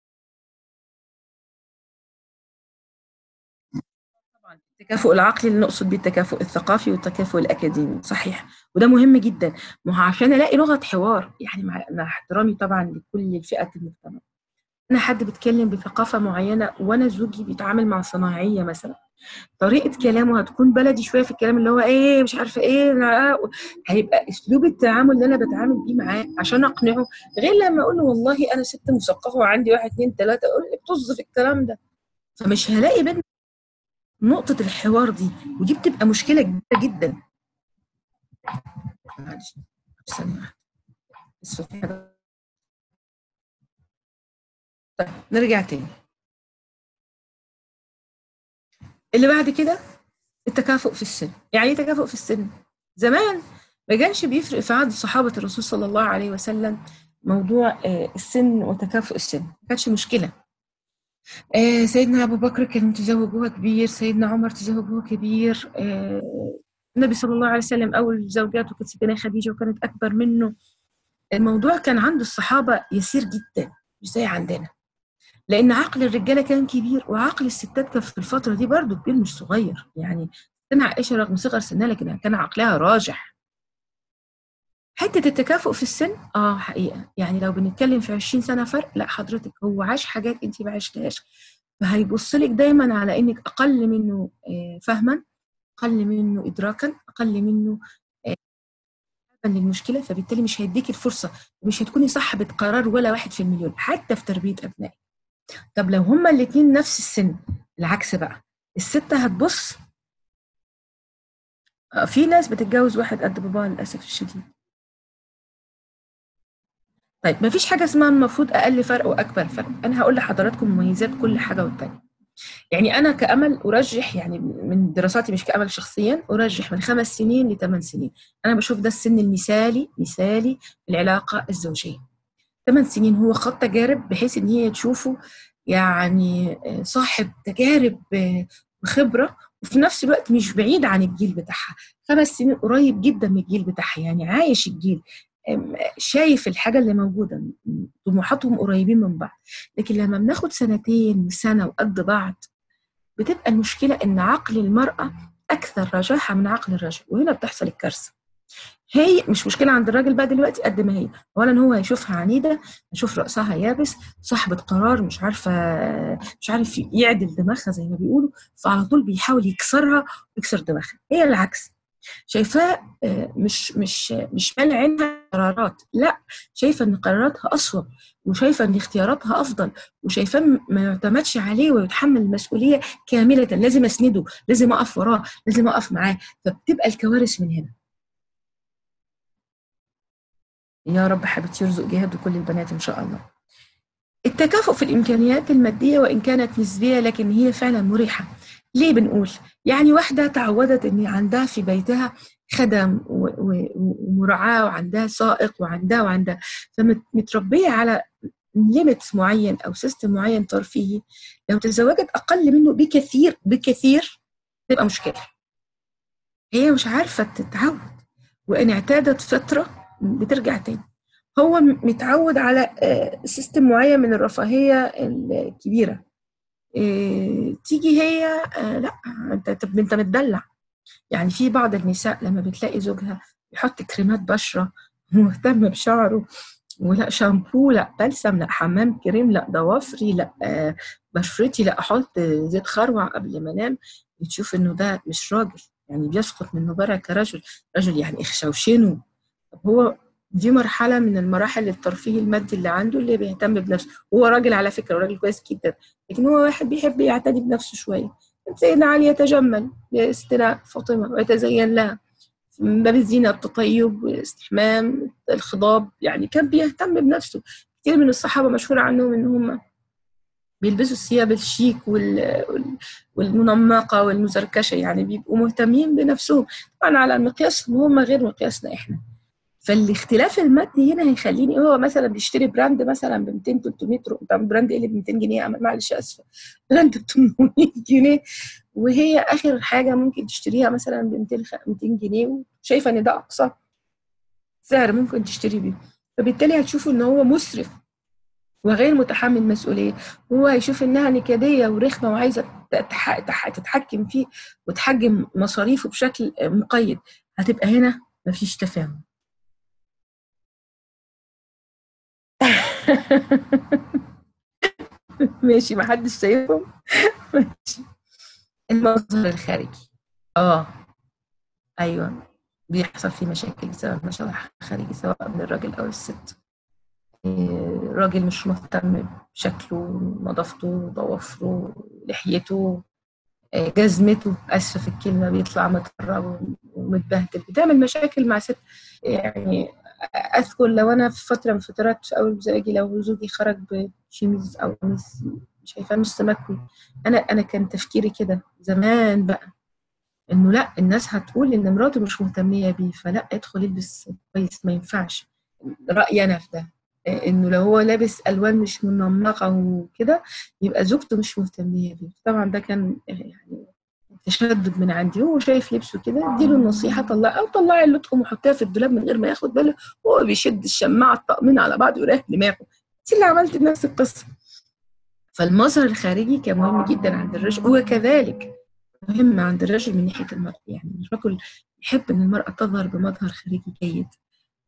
طبعا التكافؤ العقلي اللي نقصد بيه التكافؤ الثقافي والتكافؤ الاكاديمي صحيح وده مهم جدا ما هو عشان الاقي لغه حوار يعني مع, مع احترامي طبعا لكل الفئات المجتمع انا حد بيتكلم بثقافه معينه وانا زوجي بيتعامل مع صناعيه مثلا طريقه كلامه هتكون بلدي شويه في الكلام اللي هو ايه مش عارفه ايه لا، هيبقى اسلوب التعامل اللي انا بتعامل بيه معاه عشان اقنعه غير لما اقول له والله انا ست مثقفه وعندي واحد اتنين تلاته اقول لي طز في الكلام ده فمش هلاقي بينا نقطة الحوار دي ودي بتبقى مشكلة كبيرة جدا معلش ثانية واحدة بس في حاجة طيب نرجع تاني اللي بعد كده التكافؤ في السن يعني ايه تكافؤ في السن زمان ما كانش بيفرق في عهد صحابة الرسول صلى الله عليه وسلم موضوع آه، السن وتكافؤ السن ما كانش مشكلة آه، سيدنا أبو بكر كان متزوج وهو كبير سيدنا عمر تزوج وهو كبير آه، النبي صلى الله عليه وسلم أول زوجاته كانت سيدنا خديجة وكانت أكبر منه الموضوع كان عند الصحابة يسير جدا مش زي عندنا لأن عقل الرجالة كان كبير وعقل الستات كان في الفترة دي برضه كبير مش صغير يعني سيدنا عائشة رغم صغر سنها لكن كان عقلها راجح حته التكافؤ في السن اه حقيقه يعني لو بنتكلم في 20 سنه فرق لا حضرتك هو عاش حاجات انت ما عشتهاش فهيبص لك دايما على انك اقل منه آه، فهما اقل منه ادراكا اقل منه آه، فهما للمشكله فبالتالي مش هيديكي الفرصه ومش هتكوني صاحبه قرار ولا واحد في المليون حتى في تربيه ابنائك طب لو هما الاثنين نفس السن العكس بقى الست هتبص آه، في ناس بتتجوز واحد قد باباها للاسف الشديد طيب مفيش حاجه اسمها المفروض اقل فرق واكبر فرق انا هقول لحضراتكم مميزات كل حاجه والتانيه يعني انا كامل ارجح يعني من دراساتي مش كامل شخصيا ارجح من خمس سنين لثمان سنين انا بشوف ده السن المثالي مثالي في العلاقه الزوجيه ثمان سنين هو خط تجارب بحيث ان هي تشوفه يعني آه، صاحب تجارب آه، وخبره وفي نفس الوقت مش بعيد عن الجيل بتاعها خمس سنين قريب جدا من الجيل بتاعها يعني عايش الجيل أم، شايف الحاجة اللي موجودة م- طموحاتهم قريبين من بعض لكن لما بناخد سنتين وسنة وقد بعض بتبقى المشكلة إن عقل المرأة أكثر رجاحة من عقل الرجل وهنا بتحصل الكارثة هي مش مشكلة عند الراجل بقى دلوقتي قد ما هي أولا هو هيشوفها عنيدة هيشوف رأسها يابس صاحبة قرار مش عارفة مش عارف يعدل دماغها زي ما بيقولوا فعلى طول بيحاول يكسرها ويكسر دماغها هي العكس شايفاه آه، مش مش مش مال عينها قرارات لا شايفه ان قراراتها اصوب وشايفه ان اختياراتها افضل وشايفاه م- ما يعتمدش عليه ويتحمل المسؤوليه كامله لازم اسنده لازم اقف وراه لازم اقف معاه فبتبقى الكوارث من هنا يا رب حبيبتي يرزق جهاد كل البنات ان شاء الله التكافؤ في الامكانيات الماديه وان كانت نسبيه لكن هي فعلا مريحه ليه بنقول يعني واحده تعودت ان عندها في بيتها خدم و- و- ومراعاه وعندها سائق وعندها وعندها فمتربيه على ليميت معين او سيستم معين ترفيهي لو تزوجت اقل منه بكثير بكثير تبقى مشكله هي مش عارفه تتعود وان اعتادت فتره بترجع تاني هو م- متعود على آه، سيستم معين من الرفاهيه الكبيره إيه، تيجي هي آه، لا انت طب انت متدلع يعني في بعض النساء لما بتلاقي زوجها يحط كريمات بشره مهتم بشعره ولا شامبو لا بلسم لا حمام كريم لا ضوافري لا آه، بشرتي لا احط زيت خروع قبل ما انام بتشوف انه ده مش راجل يعني بيسقط من نظرها كرجل رجل يعني اخشوشنه طب هو دي مرحلة من المراحل الترفيه المادي اللي عنده اللي بيهتم بنفسه هو راجل على فكرة راجل كويس جدا لكن هو واحد بيحب يعتني بنفسه شوية سيدنا علي يتجمل لاستناء فاطمة ويتزين لها من باب الزينة التطيب والاستحمام الخضاب يعني كان بيهتم بنفسه كتير من الصحابة مشهور عنهم إن هم بيلبسوا الثياب الشيك وال... وال- والمنمقة والمزركشة يعني بيبقوا مهتمين بنفسهم طبعا على مقياسهم هم غير مقياسنا إحنا فالاختلاف المادي هنا هيخليني هو مثلا بيشتري براند مثلا ب 200 300 رو- طب براند ايه اللي ب 200 جنيه أعمل- معلش اسفه براند ب 800 جنيه وهي اخر حاجه ممكن تشتريها مثلا ب 200 خ- 200 جنيه وشايفه ان ده اقصى سعر ممكن تشتري بيه فبالتالي هتشوفوا ان هو مسرف وغير متحمل مسؤوليه وهو هيشوف انها نكديه ورخمه وعايزه تتح- تح- تتحكم فيه وتحجم مصاريفه بشكل مقيد هتبقى هنا مفيش تفاهم ماشي محدش شايفهم ماشي المظهر الخارجي اه ايوه بيحصل فيه مشاكل بسبب المظهر الخارجي سواء من الراجل او الست إيه، راجل مش مهتم بشكله نظافته ضوافره لحيته إيه، جزمته اسفه في الكلمه بيطلع متقرب ومتبهدل بتعمل مشاكل مع ست يعني اذكر لو انا في فتره من فترات في اول زواجي لو زوجي خرج بشيميز او قميص شايفاه نص مكوي انا انا كان تفكيري كده زمان بقى انه لا الناس هتقول ان مراته مش مهتميه بيه فلا ادخل البس كويس ما ينفعش رايي انا في ده انه لو هو لابس الوان مش منمقه وكده يبقى زوجته مش مهتميه بيه طبعا ده كان يعني تشدد من عندي هو شايف لبسه كده اديله النصيحه طلع او طلعي اللطقم وحطيها في الدولاب من غير ما ياخد باله وهو بيشد الشماعه الطقمين على بعض ويريح دماغه انت اللي عملت نفس القصه فالمظهر الخارجي كان مهم جدا عند الرجل وكذلك مهم عند الرجل من ناحيه المرأة يعني الرجل يحب ان المرأة تظهر بمظهر خارجي جيد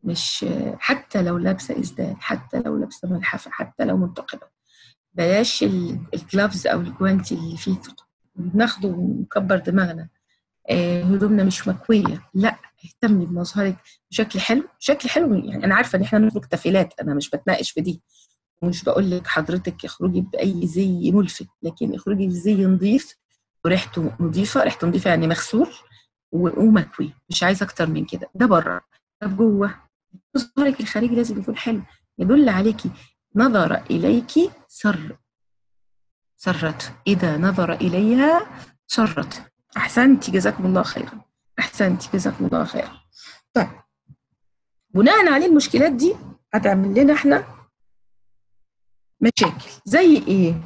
مش حتى لو لابسه اسدال حتى لو لابسه ملحفه حتى لو منتقبه بلاش الجلافز او الجوانتي اللي فيه ثقب بناخده ونكبر دماغنا آه، هدومنا مش مكويه لا اهتمي بمظهرك بشكل حلو شكل حلو يعني انا عارفه ان احنا نترك تفيلات انا مش بتناقش في دي ومش بقول لك حضرتك اخرجي باي زي ملفت لكن اخرجي بزي نظيف وريحته نظيفه ريحته نظيفه يعني مغسول و- ومكوي مش عايزه اكتر من كده ده بره طب جوه مظهرك الخارجي لازم يكون حلو يدل عليكي نظر اليك سر سرت اذا نظر اليها سرت احسنتي جزاكم الله خيرا احسنتي جزاكم الله خيرا طيب بناء عليه المشكلات دي هتعمل لنا احنا مشاكل زي ايه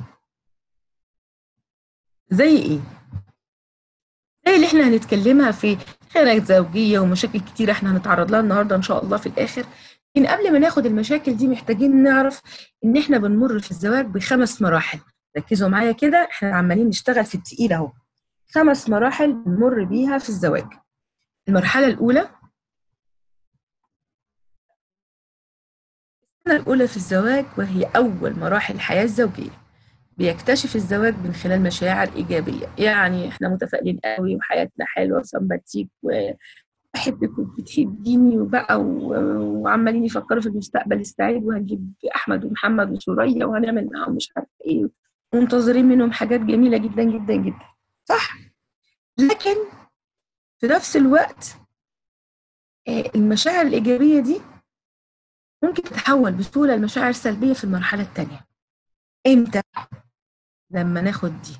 زي ايه زي اللي احنا هنتكلمها في خيانات زوجيه ومشاكل كتير احنا هنتعرض لها النهارده ان شاء الله في الاخر لكن قبل ما ناخد المشاكل دي محتاجين نعرف ان احنا بنمر في الزواج بخمس مراحل ركزوا معايا كده احنا عمالين نشتغل في التقيل اهو خمس مراحل بنمر بيها في الزواج المرحله الاولى السنه الاولى في الزواج وهي اول مراحل الحياه الزوجيه بيكتشف الزواج من خلال مشاعر إيجابية يعني إحنا متفائلين قوي وحياتنا حلوة وسمباتيك وبحبك وبتحبيني وبقى و- وعمالين يفكروا في المستقبل السعيد وهنجيب أحمد ومحمد وسوريا وهنعمل معاهم مش عارفة إيه منتظرين منهم حاجات جميلة جدا جدا جدا صح لكن في نفس الوقت آه، المشاعر الإيجابية دي ممكن تتحول بسهولة لمشاعر سلبية في المرحلة الثانية إمتى؟ لما ناخد دي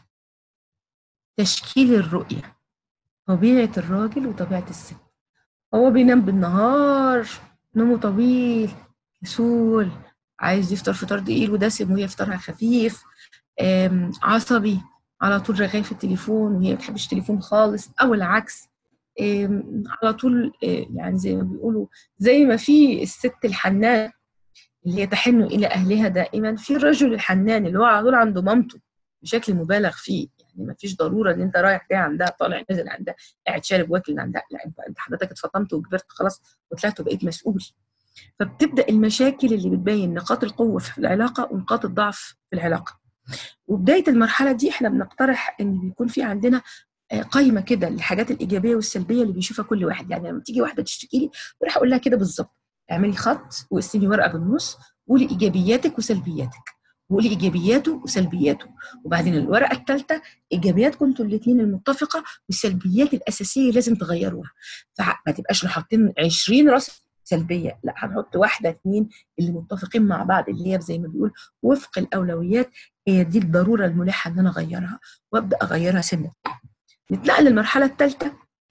تشكيل الرؤية طبيعة الراجل وطبيعة الست هو بينام بالنهار نومه طويل كسول عايز يفطر فطار تقيل ودسم وهي فطارها خفيف آم، عصبي على طول رغاي في التليفون وهي ما بتحبش التليفون خالص او العكس آم، على طول آه، يعني زي ما بيقولوا زي ما في الست الحنان اللي هي تحن الى اهلها دائما في الرجل الحنان اللي هو على طول عنده مامته بشكل مبالغ فيه يعني ما فيش ضروره ان انت رايح جاي عندها طالع نازل عندها قاعد شارب واكل عندها لا انت انت حضرتك اتفطمت وكبرت خلاص وطلعت وبقيت مسؤول فبتبدا المشاكل اللي بتبين نقاط القوه في العلاقه ونقاط الضعف في العلاقه وبدايه المرحله دي احنا بنقترح ان بيكون في عندنا آه، قائمه كده للحاجات الايجابيه والسلبيه اللي بيشوفها كل واحد يعني لما تيجي واحده تشتكي لي بروح اقول لها كده بالظبط اعملي خط وقسمي ورقه بالنص قولي ايجابياتك وسلبياتك وقولي ايجابياته وسلبياته وبعدين الورقه الثالثه ايجابياتكم انتوا الاثنين المتفقه والسلبيات الاساسيه لازم تغيروها فما تبقاش حاطين 20 راس سلبيه لا هنحط واحده اثنين اللي متفقين مع بعض اللي هي زي ما بيقول وفق الاولويات هي دي الضروره الملحه ان انا اغيرها وابدا اغيرها سنه نتنقل للمرحله الثالثه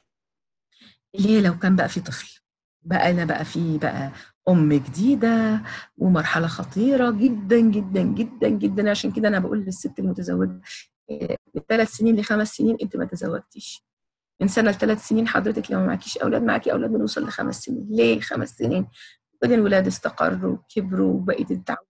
اللي هي لو كان بقى في طفل بقى انا بقى في بقى ام جديده ومرحله خطيره جدا جدا جدا جدا عشان كده انا بقول للست المتزوجه إيه، من ثلاث سنين لخمس سنين انت ما تزوجتيش من سنه لثلاث سنين حضرتك لو ما معكيش اولاد معاكي اولاد بنوصل لخمس سنين ليه خمس سنين بعدين الولاد استقروا وكبروا وبقيت التعود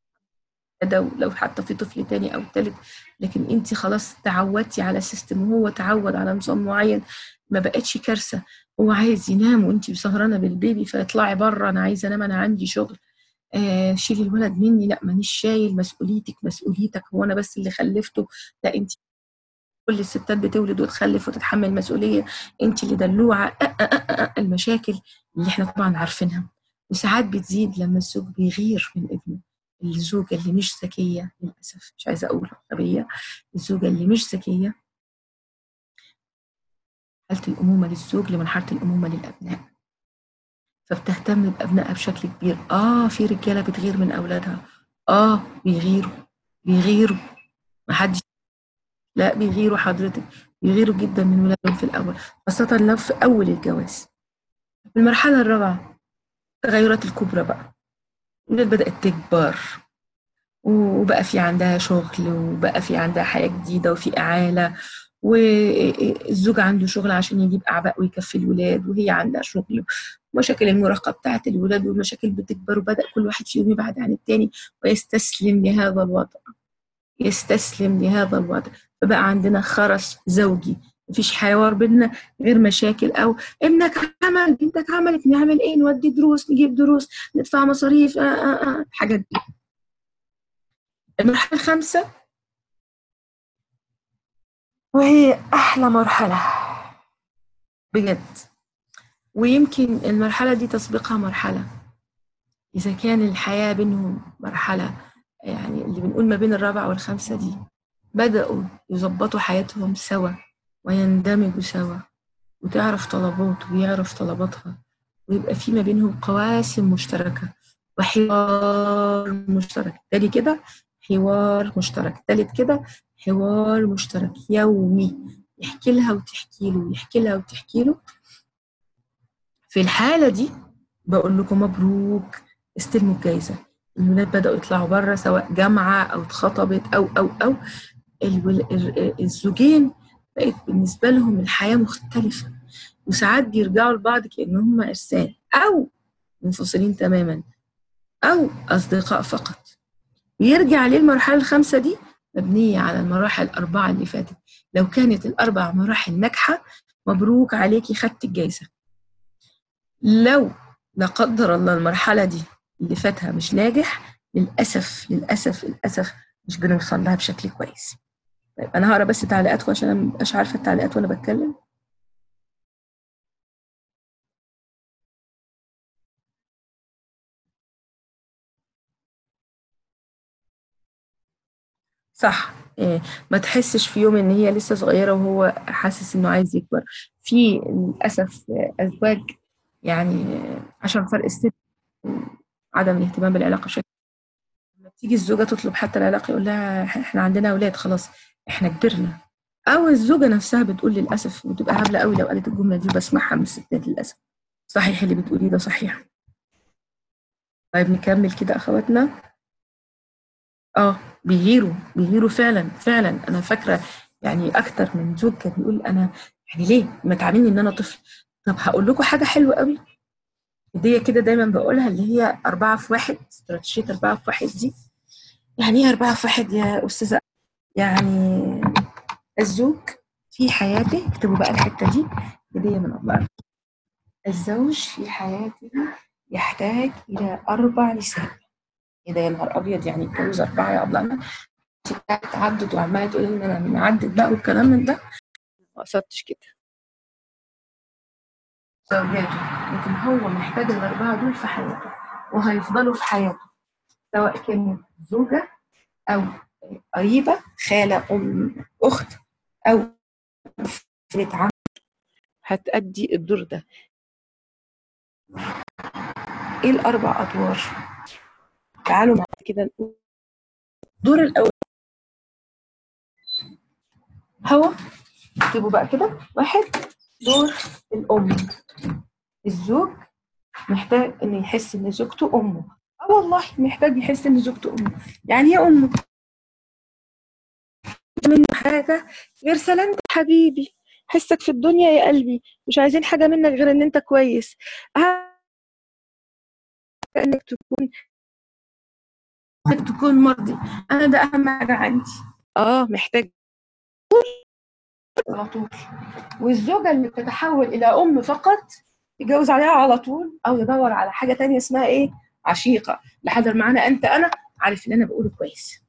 ده لو حتى في طفل تاني او تالت لكن انت خلاص تعودتي على سيستم وهو تعود على نظام معين ما بقتش كارثه هو عايز ينام وانت سهرانه بالبيبي فاطلعي بره انا عايزه انام انا عندي شغل آه شيلي الولد مني لا مانيش شايل مسؤوليتك مسؤوليتك هو انا بس اللي خلفته لا انت كل الستات بتولد وتخلف وتتحمل مسؤوليه انت اللي دلوعه أه أه أه أه المشاكل اللي احنا طبعا عارفينها وساعات بتزيد لما الزوج بيغير من ابنه الزوجه اللي مش ذكيه للاسف مش عايزه اقول غبيه الزوجه اللي مش ذكيه حاله الامومه للزوج لمرحله الامومه للابناء فبتهتم بابنائها بشكل كبير اه في رجاله بتغير من اولادها اه بيغيروا بيغيروا محدش لا بيغيروا حضرتك بيغيروا جدا من ولادهم في الاول خاصه لو في اول الجواز في المرحله الرابعه التغيرات الكبرى بقى الولاد بدات تكبر وبقى في عندها شغل وبقى في عندها حياه جديده وفي اعاله والزوج عنده شغل عشان يجيب اعباء ويكفي الولاد وهي عندها شغل مشاكل المراهقه بتاعت الولاد والمشاكل بتكبر وبدا كل واحد فيهم يبعد عن التاني ويستسلم لهذا الوضع يستسلم لهذا الوضع فبقى عندنا خرس زوجي مفيش حوار بينا غير مشاكل او ابنك عمل بنتك عملت نعمل ايه نودي دروس نجيب دروس ندفع مصاريف آه آه آه الحاجات دي المرحله الخامسه وهي احلى مرحله بجد ويمكن المرحله دي تسبقها مرحله اذا كان الحياه بينهم مرحله يعني اللي بنقول ما بين الرابعه والخامسه دي بداوا يظبطوا حياتهم سوا ويندمجوا سوا وتعرف طلباته ويعرف طلباتها ويبقى في ما بينهم قواسم مشتركة وحوار مشترك تاني كده حوار مشترك تالت كده حوار مشترك يومي يحكي لها وتحكي له يحكي لها وتحكي له في الحالة دي بقول لكم مبروك استلموا الجايزة الولاد بدأوا يطلعوا بره سواء جامعة أو اتخطبت أو أو أو الزوجين بقت بالنسبة لهم الحياة مختلفة وساعات بيرجعوا لبعض كأنهم إرسال أو منفصلين تماما أو أصدقاء فقط ويرجع للمرحلة الخامسة دي مبنية على المراحل الأربعة اللي فاتت لو كانت الأربع مراحل ناجحة مبروك عليكي خدت الجايزة لو لا قدر الله المرحلة دي اللي فاتها مش ناجح للأسف للأسف للأسف مش بنوصل لها بشكل كويس طيب أنا هقرا بس تعليقاتكم عشان أنا مبقاش عارفة التعليقات وأنا بتكلم صح إيه ما تحسش في يوم ان هي لسه صغيره وهو حاسس انه عايز يكبر في للاسف ازواج يعني عشان فرق السن عدم الاهتمام بالعلاقه بشكل لما تيجي الزوجه تطلب حتى العلاقه يقول لها احنا عندنا اولاد خلاص احنا كبرنا او الزوجه نفسها بتقول للاسف وتبقى هبله قوي لو قالت الجمله دي بسمعها من الستات للاسف صحيح اللي بتقوليه ده صحيح طيب نكمل كده اخواتنا اه بيغيروا بيغيروا فعلا فعلا انا فاكره يعني اكتر من زوج كان بيقول انا يعني ليه ما تعاملني ان انا طفل طب هقول لكم حاجه حلوه قوي دي كده دايما بقولها اللي هي أربعة في واحد استراتيجية أربعة في واحد دي يعني إيه أربعة في واحد يا أستاذة يعني الزوج في حياته اكتبوا بقى الحتة دي هدية من الله الزوج في حياته يحتاج إلى أربع نساء إيه ده يا نهار أبيض يعني يتجوز أربعة يا أبله أنا تعدد وعمالة تقول إن أنا معدد بقى والكلام من ده ما قصدتش كده زوجاته لكن هو محتاج الأربعة دول في حياته وهيفضلوا في حياته سواء كانت زوجة أو قريبة خالة أم أخت أو فرقة عم هتأدي الدور ده إيه الأربع أدوار؟ تعالوا معايا كده نقول الدور الأول هو اكتبوا بقى كده واحد دور الأم الزوج محتاج إنه يحس إن زوجته أمه اه والله محتاج يحس إن زوجته أمه يعني هي أمه منه حاجة غير سلامتك حبيبي حسك في الدنيا يا قلبي مش عايزين حاجة منك غير ان انت كويس أهم انك تكون إنك تكون مرضي أنا ده أهم حاجة عندي اه محتاج على طول والزوجة اللي بتتحول إلى أم فقط يتجوز عليها على طول أو يدور على حاجة تانية اسمها إيه؟ عشيقة لحد المعنى أنت أنا عارف اللي أنا بقوله كويس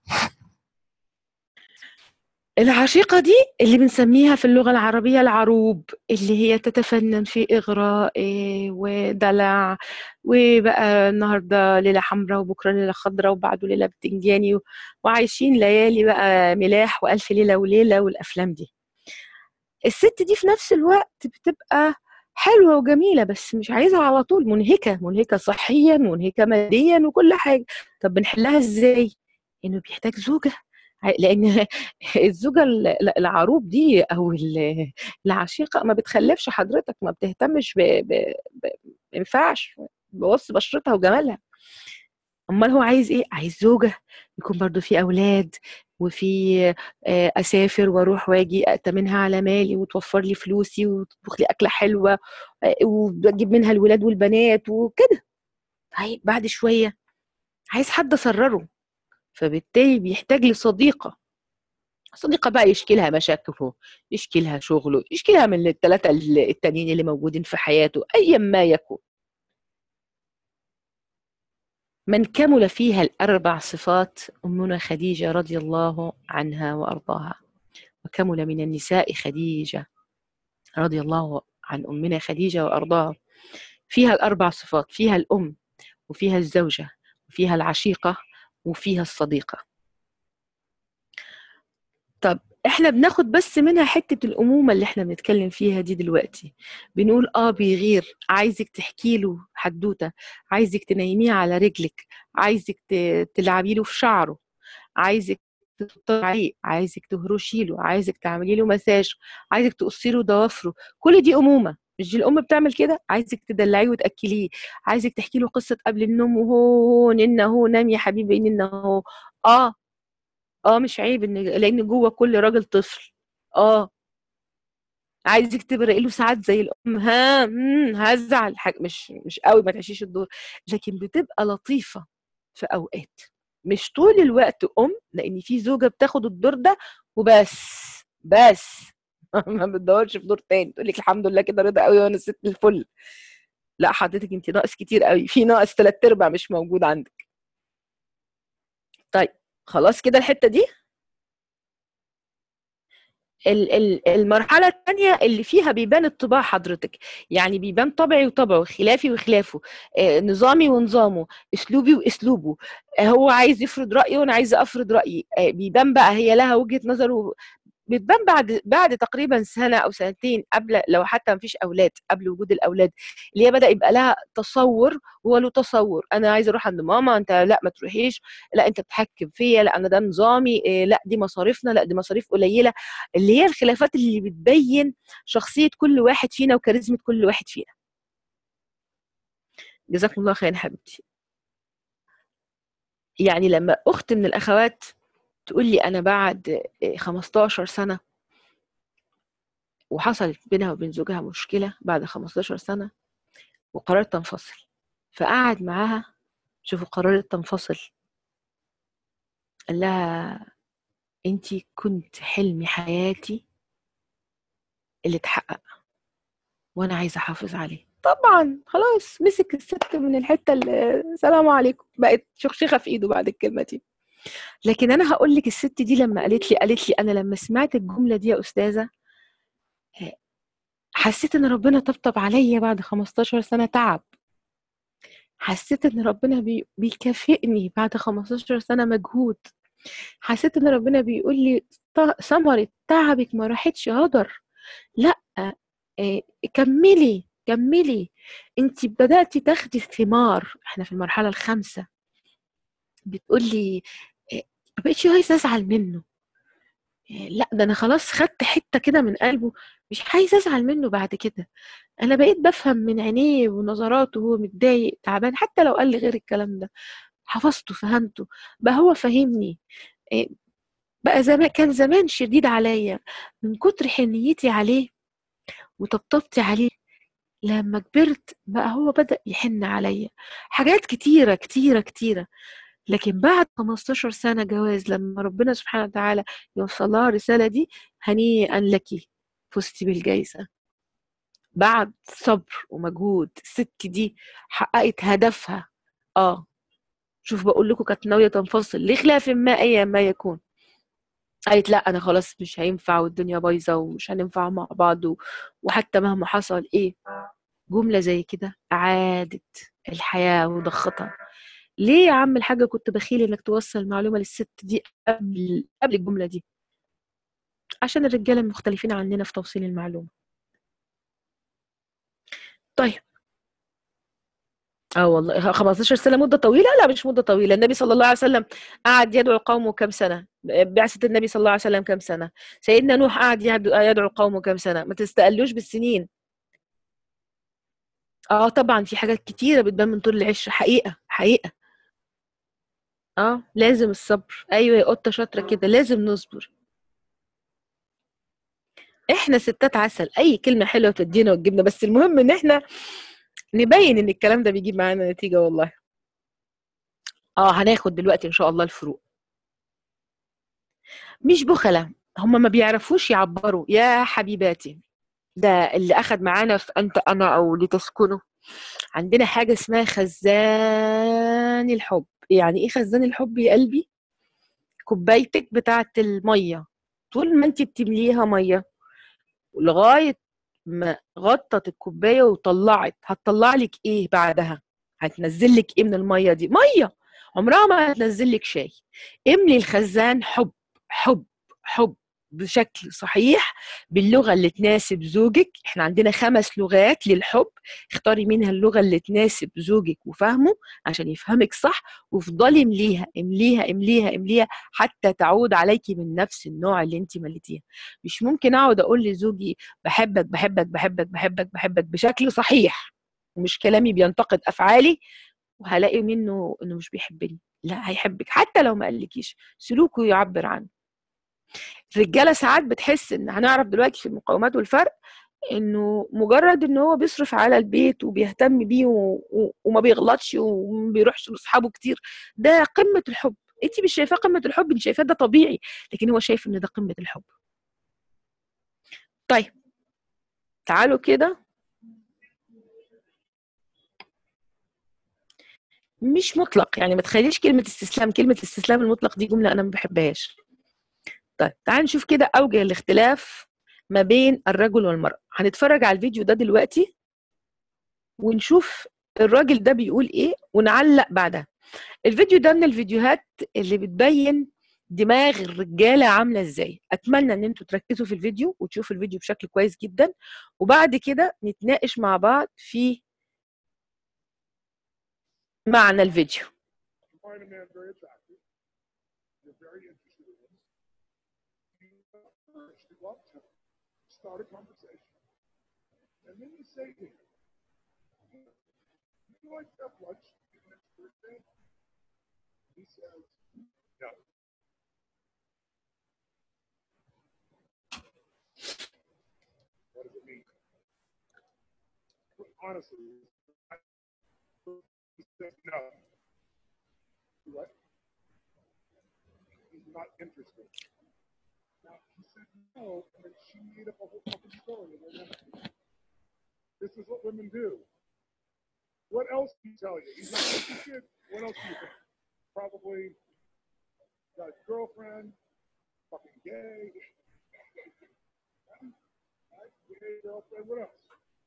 العشيقة دي اللي بنسميها في اللغة العربية العروب اللي هي تتفنن في إغراء إيه، ودلع وبقى النهاردة ليلة حمراء وبكرة ليلة خضراء وبعده ليلة بتنجاني وعايشين ليالي بقى ملاح وألف ليلة وليلة والأفلام دي الست دي في نفس الوقت بتبقى حلوة وجميلة بس مش عايزها على طول منهكة منهكة صحيا منهكة ماديا وكل حاجة طب بنحلها ازاي؟ انه بيحتاج زوجة لان الزوجة ال- العروب دي او ال- العشيقة ما بتخلفش حضرتك ما بتهتمش ب... ب... ب... ما ينفعش بوص بشرتها وجمالها امال هو عايز ايه عايز زوجة يكون برضو في اولاد وفي آه، اسافر واروح واجي اتمنها على مالي وتوفر لي فلوسي وتطبخ لي اكله حلوه آه، واجيب منها الولاد والبنات وكده طيب بعد شويه عايز حد اسرره فبالتالي بيحتاج لصديقه صديقة بقى يشكي لها مشاكله يشكي لها شغله يشكي لها من الثلاثة التانيين اللي موجودين في حياته أيا ما يكون من كمل فيها الأربع صفات أمنا خديجة رضي الله عنها وأرضاها وكمل من النساء خديجة رضي الله عن أمنا خديجة وأرضاها فيها الأربع صفات فيها الأم وفيها الزوجة وفيها العشيقة وفيها الصديقة طب احنا بناخد بس منها حتة الأمومة اللي احنا بنتكلم فيها دي دلوقتي بنقول اه بيغير عايزك تحكي له حدوتة عايزك تنيميه على رجلك عايزك ت- تلعبي له في شعره عايزك تطلعي عليه عايزك تهرشي له عايزك تعملي له مساج عايزك تقصي له ضوافره كل دي أمومة مش دي الأم بتعمل كده عايزك تدلعيه وتأكليه عايزك تحكي له قصة قبل النوم وهو ننا هو نام يا حبيبي ننا هو اه اه مش عيب ان لان جوه كل راجل طفل اه عايزك تبرقي له ساعات زي الام ها مم، هزعل حاجة مش مش قوي ما تعيشيش الدور لكن بتبقى لطيفه في اوقات مش طول الوقت ام لان في زوجه بتاخد الدور ده وبس بس ما بتدورش في دور تاني تقول لك الحمد لله كده رضا قوي وانا ست الفل لا حضرتك انت ناقص كتير قوي في ناقص ثلاث ارباع مش موجود عندك طيب خلاص كده الحته دي ال- ال- المرحلة الثانية اللي فيها بيبان الطباع حضرتك يعني بيبان طبعي وطبعه خلافي وخلافه آه، نظامي ونظامه اسلوبي واسلوبه آه، هو عايز يفرض رأيه وانا عايزة افرض رأيي آه، بيبان بقى هي لها وجهة نظر و- بتبان بعد بعد تقريبا سنة او سنتين قبل لو حتى مفيش اولاد قبل وجود الاولاد اللي هي بدأ يبقى لها تصور هو له تصور انا عايزة اروح عند ماما انت لا ما تروحيش لا انت بتحكم فيا لا انا ده نظامي آه، لا دي مصاريفنا لا دي مصاريف قليلة اللي هي الخلافات اللي بتبين شخصية كل واحد فينا وكاريزمة كل واحد فينا جزاكم الله خير حبيبتي يعني لما أخت من الأخوات تقول لي أنا بعد 15 سنة وحصلت بينها وبين زوجها مشكلة بعد 15 سنة وقررت تنفصل فقعد معاها شوفوا قررت تنفصل قال لها انتي كنت حلم حياتي اللي اتحقق وانا عايزه احافظ عليه طبعا خلاص مسك الست من الحته اللي سلام عليكم بقت شخشخه في ايده بعد الكلمه دي لكن انا هقول لك الست دي لما قالت لي قالت لي انا لما سمعت الجمله دي يا استاذه آه، حسيت ان ربنا طبطب عليا بعد 15 سنه تعب حسيت ان ربنا بي... بيكافئني بعد 15 سنه مجهود حسيت ان ربنا بيقول لي ط- ثمرة تعبك ما راحتش هدر لا آه، كملي كملي انت بدأتي تاخدي الثمار احنا في المرحلة الخامسة بتقول لي آه، ما بقتش عايزة ازعل منه آه، لا ده انا خلاص خدت حتة كده من قلبه مش عايزة ازعل منه بعد كده انا بقيت بفهم من عينيه ونظراته وهو متضايق تعبان حتى لو قال لي غير الكلام ده حفظته فهمته بقى هو فاهمني آه، بقى زمان كان زمان شديد عليا من كتر حنيتي عليه وطبطبتي عليه لما كبرت بقى هو بدأ يحن عليا حاجات كتيرة كتيرة كتيرة لكن بعد 15 سنة جواز لما ربنا سبحانه وتعالى يوصلها الرسالة دي هنيئا لك فزتي بالجايزة بعد صبر ومجهود الست دي حققت هدفها اه شوف بقول لكم كانت ناوية تنفصل لخلاف ما أيا ما يكون قالت لا أنا خلاص مش هينفع والدنيا بايظة ومش هننفع مع بعض و- وحتى مهما حصل إيه جملة زي كده أعادت الحياة وضختها ليه يا عم الحاجة كنت بخيل إنك توصل المعلومة للست دي قبل قبل الجملة دي عشان الرجالة مختلفين عننا في توصيل المعلومة طيب اه والله 15 سنة مدة طويلة لا مش مدة طويلة النبي صلى الله عليه وسلم قعد يدعو قومه كم سنة بعثة النبي صلى الله عليه وسلم كم سنة سيدنا نوح قعد يدعو يدعو قومه كم سنة ما تستقلوش بالسنين اه طبعا في حاجات كتيرة بتبان من طول العشرة حقيقة حقيقة اه لازم الصبر ايوه يا قطة شاطرة كده لازم نصبر احنا ستات عسل اي كلمة حلوة تدينا وتجيبنا بس المهم ان احنا نبين ان الكلام ده بيجيب معانا نتيجة والله اه هناخد دلوقتي ان شاء الله الفروق مش بخلة هم ما بيعرفوش يعبروا يا حبيباتي ده اللي اخد معانا في انت انا او لتسكنوا عندنا حاجه اسمها خزان الحب يعني ايه خزان الحب يا قلبي كوبايتك بتاعه الميه طول ما انت بتمليها ميه لغايه ما غطت الكوبايه وطلعت هتطلع لك ايه بعدها هتنزل لك ايه من الميه دي ميه عمرها ما هتنزل لك شاي املي الخزان حب حب حب بشكل صحيح باللغة اللي تناسب زوجك احنا عندنا خمس لغات للحب اختاري منها اللغة اللي تناسب زوجك وفهمه عشان يفهمك صح وافضلي امليها امليها امليها امليها حتى تعود عليكي من نفس النوع اللي انت مليتيها مش ممكن اقعد اقول لزوجي بحبك بحبك بحبك بحبك بحبك بشكل صحيح ومش كلامي بينتقد افعالي وهلاقي منه انه مش بيحبني لا هيحبك حتى لو ما قالكيش سلوكه يعبر عنه الرجاله ساعات بتحس ان هنعرف دلوقتي في المقاومات والفرق انه مجرد ان هو بيصرف على البيت وبيهتم بيه و... و... وما بيغلطش وما بيروحش لاصحابه كتير ده قمه الحب انت مش شايفاه قمه الحب انت شايفاه ده طبيعي لكن هو شايف ان ده قمه الحب طيب تعالوا كده مش مطلق يعني ما تخليش كلمه استسلام كلمه استسلام المطلق دي جمله انا ما بحبهاش طيب تعال نشوف كده اوجه الاختلاف ما بين الرجل والمرأة هنتفرج على الفيديو ده دلوقتي ونشوف الراجل ده بيقول ايه ونعلق بعدها الفيديو ده من الفيديوهات اللي بتبين دماغ الرجاله عامله ازاي اتمنى ان انتوا تركزوا في الفيديو وتشوفوا الفيديو بشكل كويس جدا وبعد كده نتناقش مع بعض في معنى الفيديو find a man very attractive, you're very interested in him, you have courage to go up to him, start a conversation, and then you say to him, "Would you like to have lunch next Thursday?" He says, "No." What does it mean? Honestly, I- he says no. What? He's not interested. Now, he said no, and then she made up a whole fucking story. And then this is what women do. What else do you tell you? He's not interested. What else do you think? Probably got a girlfriend, fucking gay. Right? Gay girlfriend. What else?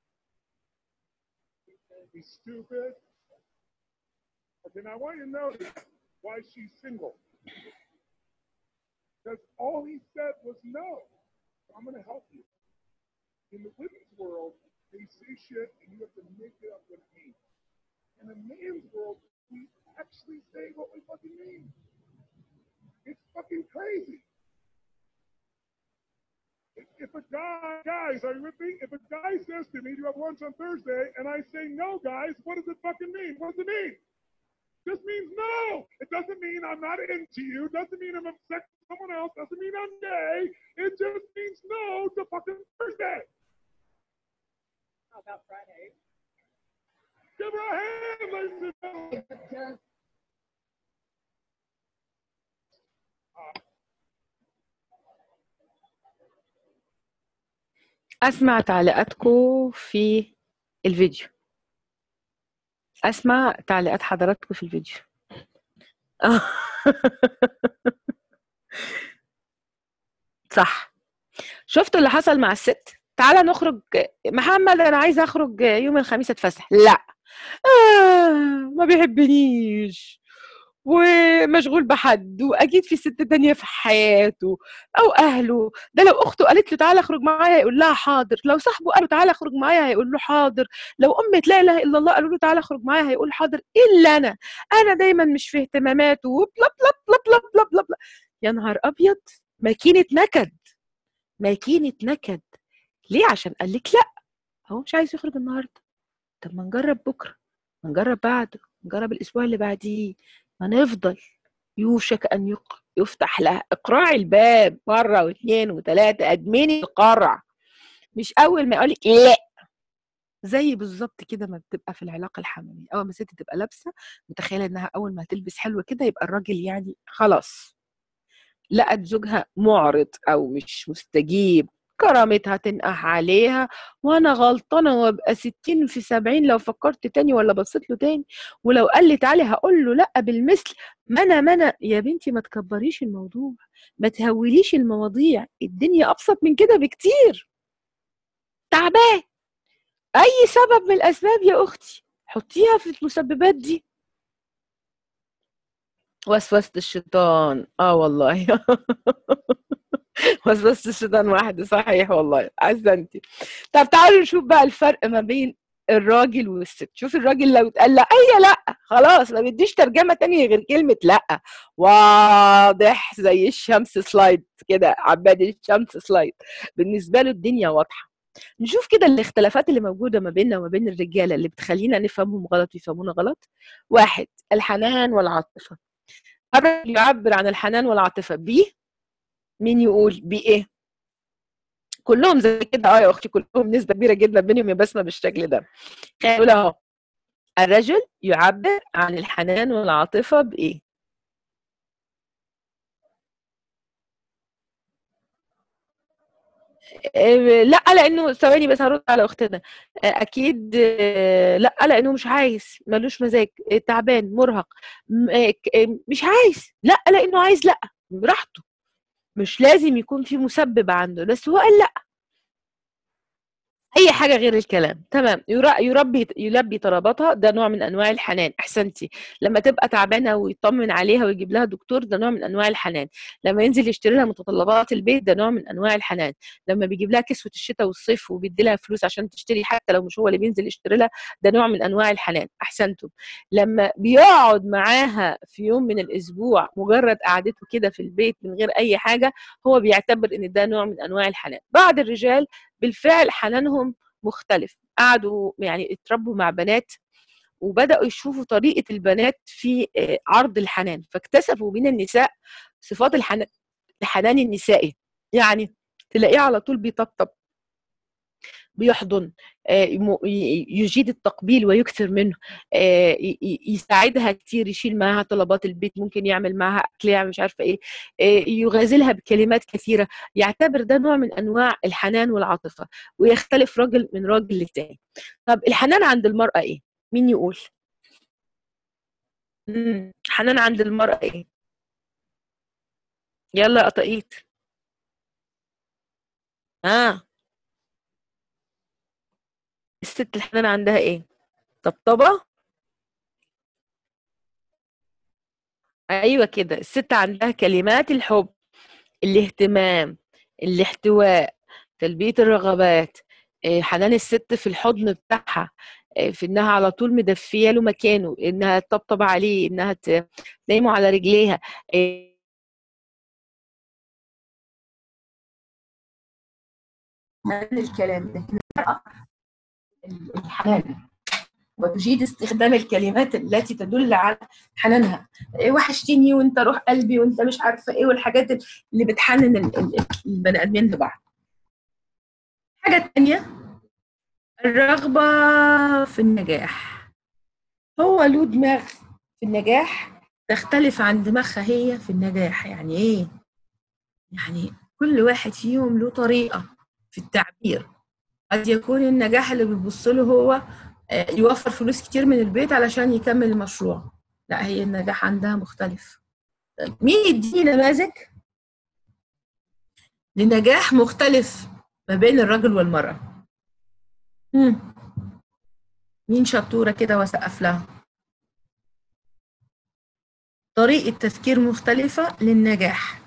He's stupid. Okay, now I want you to notice why she's single. Because all he said was no. I'm going to help you. In the women's world, they say shit and you have to make it up what it means. In the man's world, we actually say what we fucking mean. It's fucking crazy. If, if a guy, guys, are you with me? If a guy says to me, Do you have lunch on Thursday? And I say, No, guys, what does it fucking mean? What does it mean? This means no. It doesn't mean I'm not into you. Doesn't mean I'm obsessed with someone else. Doesn't mean I'm gay. It just means no to fucking Thursday. How about Friday? Give her a hand, ladies and gentlemen. اسمع تعليقاتكم في الفيديو اسمع تعليقات حضراتكم في الفيديو صح شفتوا اللي حصل مع الست تعالى نخرج محمد انا عايزه اخرج يوم الخميس اتفسح لا آه ما بيحبنيش ومشغول بحد واكيد في ست تانية في حياته او اهله ده لو اخته قالت له تعالى اخرج معايا يقول لها حاضر لو صاحبه قال له تعالى اخرج معايا هيقول له حاضر لو ام لا اله الا الله قالوا له تعالى اخرج معايا هيقول حاضر الا انا انا دايما مش في اهتماماته وبلا بلا بلا بلا بلا بلا بلا يا نهار ابيض ماكينه نكد ماكينه نكد ليه عشان قال لك لا هو مش عايز يخرج النهارده طب ما نجرب بكره ما نجرب بعده نجرب الاسبوع اللي بعديه ما نفضل يوشك ان يق... يفتح لها اقرعي الباب مره واثنين وثلاثه ادمني القرع مش اول ما يقولك لا زي بالظبط كده ما بتبقى في العلاقه الحميميه اول ما الست تبقى لابسه متخيله انها اول ما تلبس حلوه كده يبقى الراجل يعني خلاص لقت زوجها معرض او مش مستجيب كرامتها تنقح عليها وانا غلطانه وابقى 60 في 70 لو فكرت تاني ولا بصيت له تاني ولو قال لي تعالي هقول له لا بالمثل ما انا ما انا يا بنتي ما تكبريش الموضوع ما تهوليش المواضيع الدنيا ابسط من كده بكتير تعبان اي سبب من الاسباب يا اختي حطيها في المسببات دي وسوسة الشيطان اه والله وسوسة الشيطان واحدة صحيح والله احسنتي طب تعالوا نشوف بقى الفرق ما بين الراجل والست شوف الراجل لو اتقال لا اي لا خلاص ما بديش ترجمه تانية غير كلمه لا واضح زي الشمس سلايد كده عباد الشمس سلايد بالنسبه له الدنيا واضحه نشوف كده الاختلافات اللي موجوده ما بيننا وما بين الرجاله اللي بتخلينا نفهمهم غلط ويفهمونا غلط واحد الحنان والعاطفه الرجل يعبر عن الحنان والعاطفه ب مين يقول بايه كلهم زي كده اه يا اختي كلهم نسبه كبيره جدا بينهم يا بسمه بالشكل ده خلينا اهو الرجل يعبر عن الحنان والعاطفه بايه آه، لا لانه ثواني بس هرد على اختنا آه، اكيد آه، لا لانه مش عايز ملوش مزاج آه، تعبان مرهق م- آه، ك- آه، مش عايز لا لانه عايز لا براحته مش لازم يكون في مسبب عنده بس هو قال لا اي حاجه غير الكلام تمام يرا- يربي يلبي طلباتها ده نوع من انواع الحنان احسنتي لما تبقى تعبانه ويطمن عليها ويجيب لها دكتور ده نوع من انواع الحنان لما ينزل يشتري لها متطلبات البيت ده نوع من انواع الحنان لما بيجيب لها كسوه الشتاء والصيف وبيدي لها فلوس عشان تشتري حتى لو مش هو اللي بينزل يشتري لها ده نوع من انواع الحنان احسنتم لما بيقعد معاها في يوم من الاسبوع مجرد قعدته كده في البيت من غير اي حاجه هو بيعتبر ان ده نوع من انواع الحنان بعض الرجال بالفعل حنانهم مختلف قعدوا يعني اتربوا مع بنات وبداوا يشوفوا طريقه البنات في آه، عرض الحنان فاكتسبوا من النساء صفات الحنان الحنان النسائي يعني تلاقيه على طول بيطبطب بيحضن آه، يم- ي- يجيد التقبيل ويكثر منه آه، ي- ي- يساعدها كتير يشيل معاها طلبات البيت ممكن يعمل معاها اكل يعمل مش عارفه ايه آه، يغازلها بكلمات كثيره يعتبر ده نوع من انواع الحنان والعاطفه ويختلف راجل من راجل للتاني طب الحنان عند المراه ايه مين يقول مم. حنان عند المراه ايه يلا يا قطاقيت اه الست الحنان عندها ايه طبطبه ايوه كده الست عندها كلمات الحب الاهتمام الاحتواء تلبية الرغبات إيه، حنان الست في الحضن بتاعها إيه، في انها على طول مدفيه له مكانه انها تطبطب عليه انها ت- تنيمه على رجليها إيه، هذا الكلام لكن المرأة الحنان وتجيد استخدام الكلمات التي تدل على حنانها إيه وحشتني وانت روح قلبي وانت مش عارفه ايه والحاجات اللي بتحنن ال- ال- البني ادمين لبعض حاجه تانية الرغبه في النجاح هو له دماغ في النجاح تختلف عن دماغها هي في النجاح يعني ايه يعني كل واحد فيهم له طريقه في التعبير قد يكون النجاح اللي بيبص له هو آه، يوفر فلوس كتير من البيت علشان يكمل المشروع لا هي النجاح عندها مختلف طيب، مين يديني نماذج لنجاح مختلف ما بين الرجل والمرأة مم. مين شطورة كده وسقف لها طريقة تفكير مختلفة للنجاح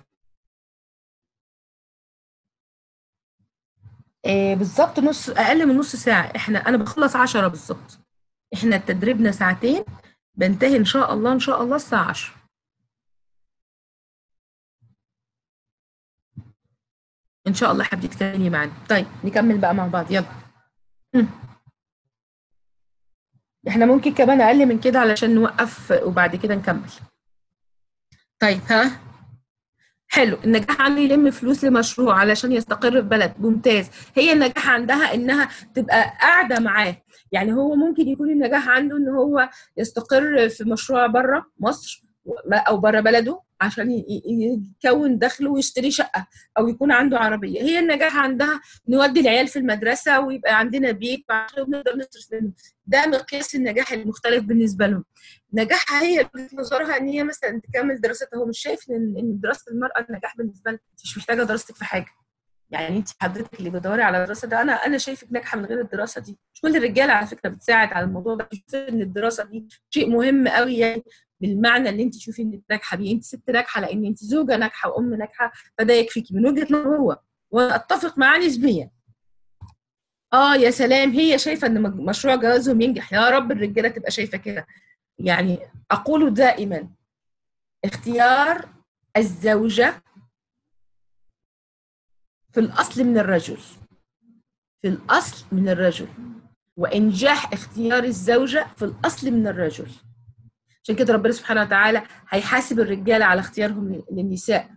آه، بالظبط نص اقل من نص ساعه احنا انا بخلص عشرة بالظبط احنا تدريبنا ساعتين بنتهي ان شاء الله ان شاء الله الساعه 10 ان شاء الله حابه تتكلمي معانا طيب نكمل بقى مع بعض يلا مم. احنا ممكن كمان اقل من كده علشان نوقف وبعد كده نكمل طيب ها حلو النجاح عنده يلم فلوس لمشروع علشان يستقر في بلد ممتاز هي النجاح عندها انها تبقى قاعده معاه يعني هو ممكن يكون النجاح عنده ان هو يستقر في مشروع بره مصر او بره بلده عشان ي- ي- يكون دخله ويشتري شقه او يكون عنده عربيه هي النجاح عندها نودي العيال في المدرسه ويبقى عندنا بيت ونقدر نصرف منه ده مقياس النجاح المختلف بالنسبه لهم نجاحها هي وجهه نظرها ان هي مثلا تكمل دراستها هو مش شايف ان إن دراسه المراه النجاح بالنسبه لها أنت مش محتاجه دراستك في حاجه يعني انت حضرتك اللي بتدوري على دراسه ده انا انا شايفك ناجحه من غير الدراسه دي مش كل الرجاله على فكره بتساعد على الموضوع ده بشوف ان الدراسه دي شيء مهم قوي يعني بالمعنى اللي انت تشوفي انك ناجحه بيه انت ست ناجحه لان انت زوجه ناجحه وام ناجحه فده يكفيكي من وجهه نظره هو وانا اتفق معاه نسبيا اه يا سلام هي شايفه ان مج- مشروع جوازهم ينجح يا رب الرجاله تبقى شايفه كده يعني اقول دائما اختيار الزوجه في الاصل من الرجل في الاصل من الرجل وانجاح اختيار الزوجه في الاصل من الرجل عشان كده ربنا سبحانه وتعالى هيحاسب الرجاله على اختيارهم للنساء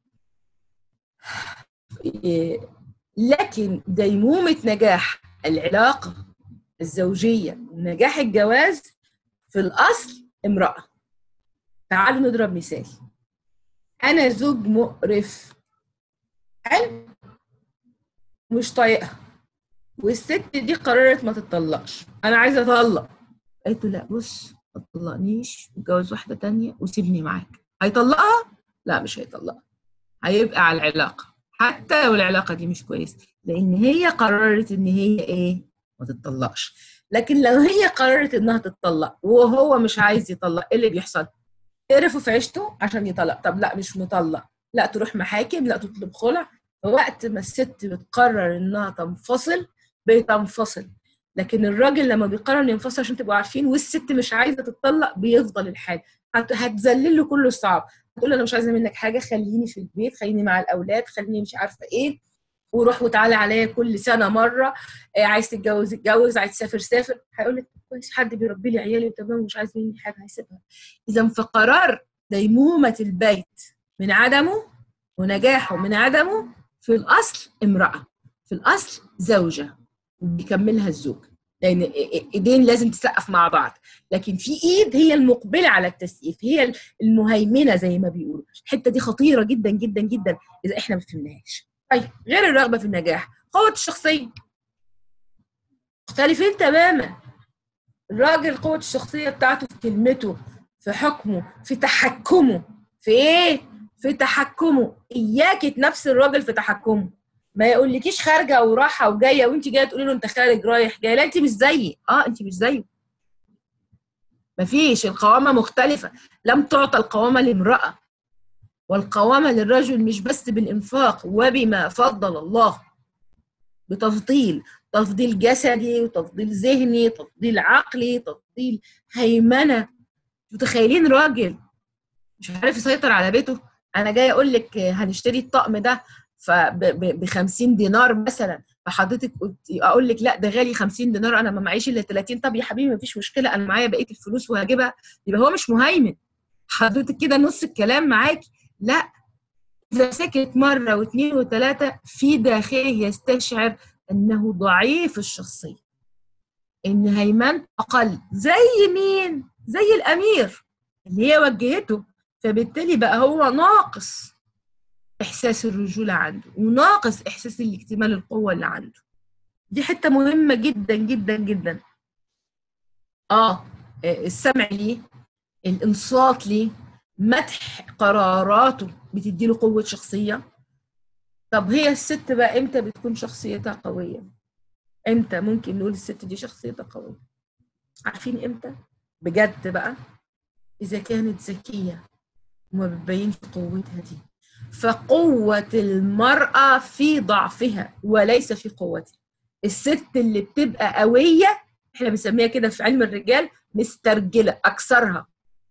إيه، لكن ديمومه نجاح العلاقه الزوجيه ونجاح الجواز في الاصل امراه تعالوا نضرب مثال انا زوج مقرف حلو مش طايقها والست دي قررت ما تتطلقش انا عايزه اطلق قالت له لا بص ما تطلقنيش واتجوز واحده تانية وسيبني معاك هيطلقها لا مش هيطلقها هيبقى على العلاقه حتى لو العلاقه دي مش كويسه لان هي قررت ان هي ايه ما تتطلقش لكن لو هي قررت انها تتطلق وهو مش عايز يطلق ايه اللي بيحصل يقرفوا في عيشته عشان يطلق طب لا مش مطلق لا تروح محاكم لا تطلب خلع وقت ما الست بتقرر انها تنفصل بتنفصل لكن الراجل لما بيقرر ينفصل عشان تبقوا عارفين والست مش عايزه تتطلق بيفضل الحال هت- هتذلل له كل الصعب هتقول له انا مش عايزه منك حاجه خليني في البيت خليني مع الاولاد خليني مش عارفه ايه وروح وتعالى عليا كل سنه مره آه، عايز تتجوز اتجوز عايز تسافر سافر هيقول لك كويس حد بيربي لي عيالي وتمام ومش عايز مني حاجه هيسيبها اذا فقرار ديمومه البيت من عدمه ونجاحه من عدمه في الاصل امراه في الاصل زوجه وبيكملها الزوج لان ايدين لازم تسقف مع بعض لكن في ايد هي المقبله على التسقيف هي المهيمنه زي ما بيقولوا الحته دي خطيره جدا جدا جدا اذا احنا ما فهمناهاش طيب غير الرغبه في النجاح قوه الشخصيه مختلفين تماما الراجل قوه الشخصيه بتاعته في كلمته في حكمه في تحكمه في ايه في تحكمه اياكي تنافسي الراجل في تحكمه ما يقولكيش خارجه وراحه وجايه وانت جايه تقولي له انت خارج رايح جاي لا انت مش زيي اه انت مش زيه مفيش القوامه مختلفه لم تعطى القوامه لامراه والقوامه للرجل مش بس بالانفاق وبما فضل الله بتفضيل تفضيل جسدي وتفضيل ذهني تفضيل عقلي تفضيل هيمنه متخيلين راجل مش عارف يسيطر على بيته انا جاي اقول لك هنشتري الطقم ده ب 50 دينار مثلا فحضرتك قلت اقول لك لا ده غالي 50 دينار انا ما معيش الا 30 طب يا حبيبي ما فيش مشكله انا معايا بقيه الفلوس وهجيبها يبقى هو مش مهيمن حضرتك كده نص الكلام معاكي لا اذا سكت مره واثنين وثلاثه في داخله يستشعر انه ضعيف الشخصيه ان هيمنته اقل زي مين زي الامير اللي هي وجهته فبالتالي بقى هو ناقص احساس الرجوله عنده وناقص احساس الاكتمال القوه اللي عنده دي حته مهمه جدا جدا جدا اه السمع ليه الانصات ليه مدح قراراته بتدي له قوه شخصيه طب هي الست بقى امتى بتكون شخصيتها قويه امتى ممكن نقول الست دي شخصيتها قويه عارفين امتى بجد بقى اذا كانت ذكيه وما بتبينش قوتها دي فقوة المرأة في ضعفها وليس في قوتها الست اللي بتبقى قوية احنا بنسميها كده في علم الرجال مسترجلة أكثرها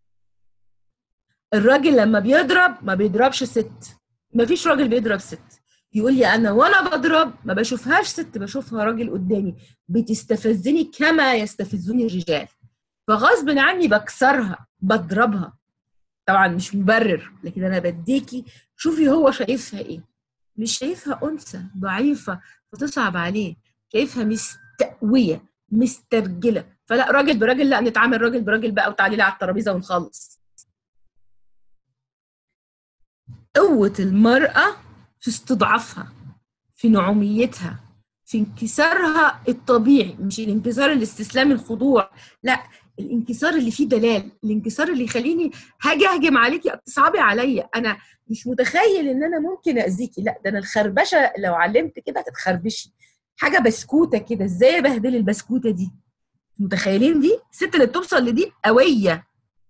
الراجل لما بيضرب ما بيضربش ست ما فيش راجل بيضرب ست يقول لي انا وانا بضرب ما بشوفهاش ست بشوفها راجل قدامي بتستفزني كما يستفزني الرجال فغصب عني بكسرها بضربها طبعا مش مبرر لكن انا بديكي شوفي هو شايفها ايه مش شايفها انثى ضعيفه فتصعب عليه شايفها مستقويه مسترجله فلا راجل براجل لا نتعامل راجل براجل بقى وتعالي لي على الترابيزه ونخلص قوة المرأة في استضعافها في نعوميتها في انكسارها الطبيعي مش الانكسار الاستسلامي الخضوع لا الانكسار اللي فيه دلال الانكسار اللي يخليني هاجي اهجم عليكي تصعبي عليا انا مش متخيل ان انا ممكن اذيكي لا ده انا الخربشه لو علمت كده هتتخربشي حاجه بسكوته كده ازاي ابهدل البسكوته دي متخيلين دي الست اللي بتوصل لدي قويه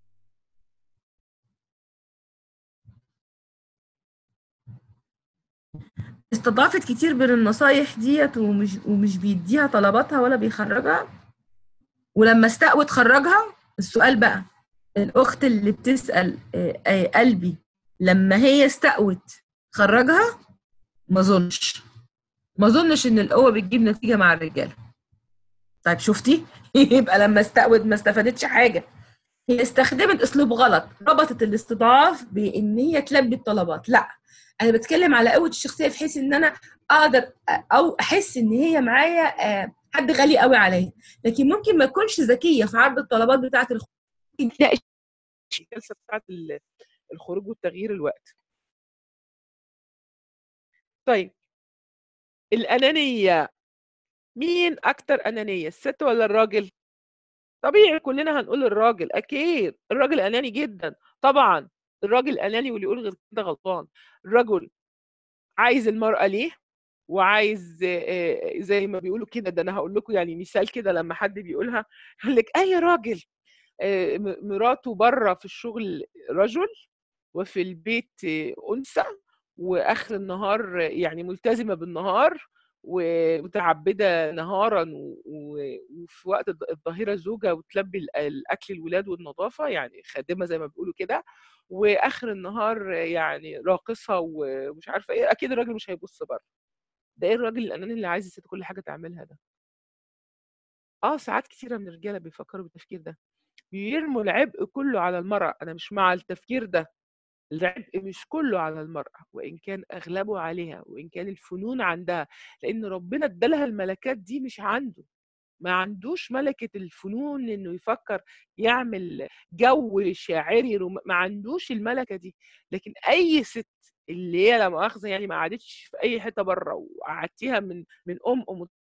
استضافت كتير من النصايح ديت ومش ومش بيديها طلباتها ولا بيخرجها ولما استقوت خرجها السؤال بقى الاخت اللي بتسال آه، آه، قلبي لما هي استقوت خرجها ما اظنش ما اظنش ان القوه بتجيب نتيجه مع الرجاله طيب شفتي يبقى لما استقوت ما استفادتش حاجه هي استخدمت اسلوب غلط ربطت الاستضعاف بان هي تلبي الطلبات لا انا بتكلم على قوه الشخصيه في حيث ان انا اقدر او احس ان هي معايا آه، حد غالي قوي عليا لكن ممكن ما اكونش ذكيه في عرض الطلبات بتاعه الخ... تلاقي الجلسه بتاعت ال- الخروج والتغيير الوقت طيب الانانيه مين اكتر انانيه الست ولا الراجل طبيعي كلنا هنقول الراجل اكيد الراجل اناني جدا طبعا الراجل اناني واللي يقول غير كده غلطان الرجل عايز المراه ليه وعايز آه، زي ما بيقولوا كده ده انا هقول لكم يعني مثال كده لما حد بيقولها يقول لك اي راجل آه، م- مراته بره في الشغل رجل وفي البيت آه، انثى واخر النهار آه، يعني ملتزمه بالنهار ومتعبده نهارا و- و- وفي وقت الظ- الظهيره زوجه وتلبي ال- الاكل الولاد والنظافه يعني خادمه زي ما بيقولوا كده واخر النهار آه، يعني راقصه ومش عارفه ايه اكيد الراجل مش هيبص بره ده ايه الراجل الاناني اللي عايز الست كل حاجه تعملها ده اه ساعات كتيره من الرجاله بيفكروا بالتفكير ده بيرموا العبء كله على المرأة أنا مش مع التفكير ده العبء مش كله على المرأة وإن كان أغلبه عليها وإن كان الفنون عندها لأن ربنا ادالها الملكات دي مش عنده ما عندوش ملكة الفنون إنه يفكر يعمل جو شاعري روم... ما عندوش الملكة دي لكن أي ست اللي هي لا مؤاخذة يعني ما قعدتش في أي حتة بره وقعدتيها من من أم أم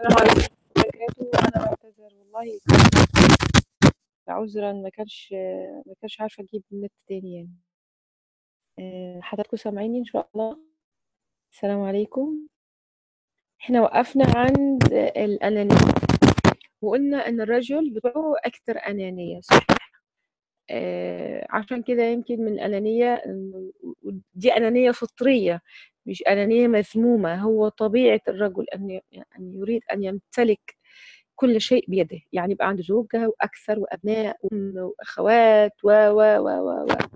السلام عليكم وبركاته انا بعتذر والله عذرا ما كانش ما كانش عارفه اجيب النت تاني يعني آه، حضراتكم سامعيني ان شاء الله السلام عليكم احنا وقفنا عند الانانيه وقلنا ان الرجل بتوعه اكثر انانيه صحيح آه، عشان كده يمكن من الانانيه إنه- دي انانيه فطريه مش انانيه مذمومه هو طبيعه الرجل ان ي- ان يريد ان يمتلك كل شيء بيده يعني يبقى عنده زوجة وأكثر وأبناء وأم وأخوات و و و و و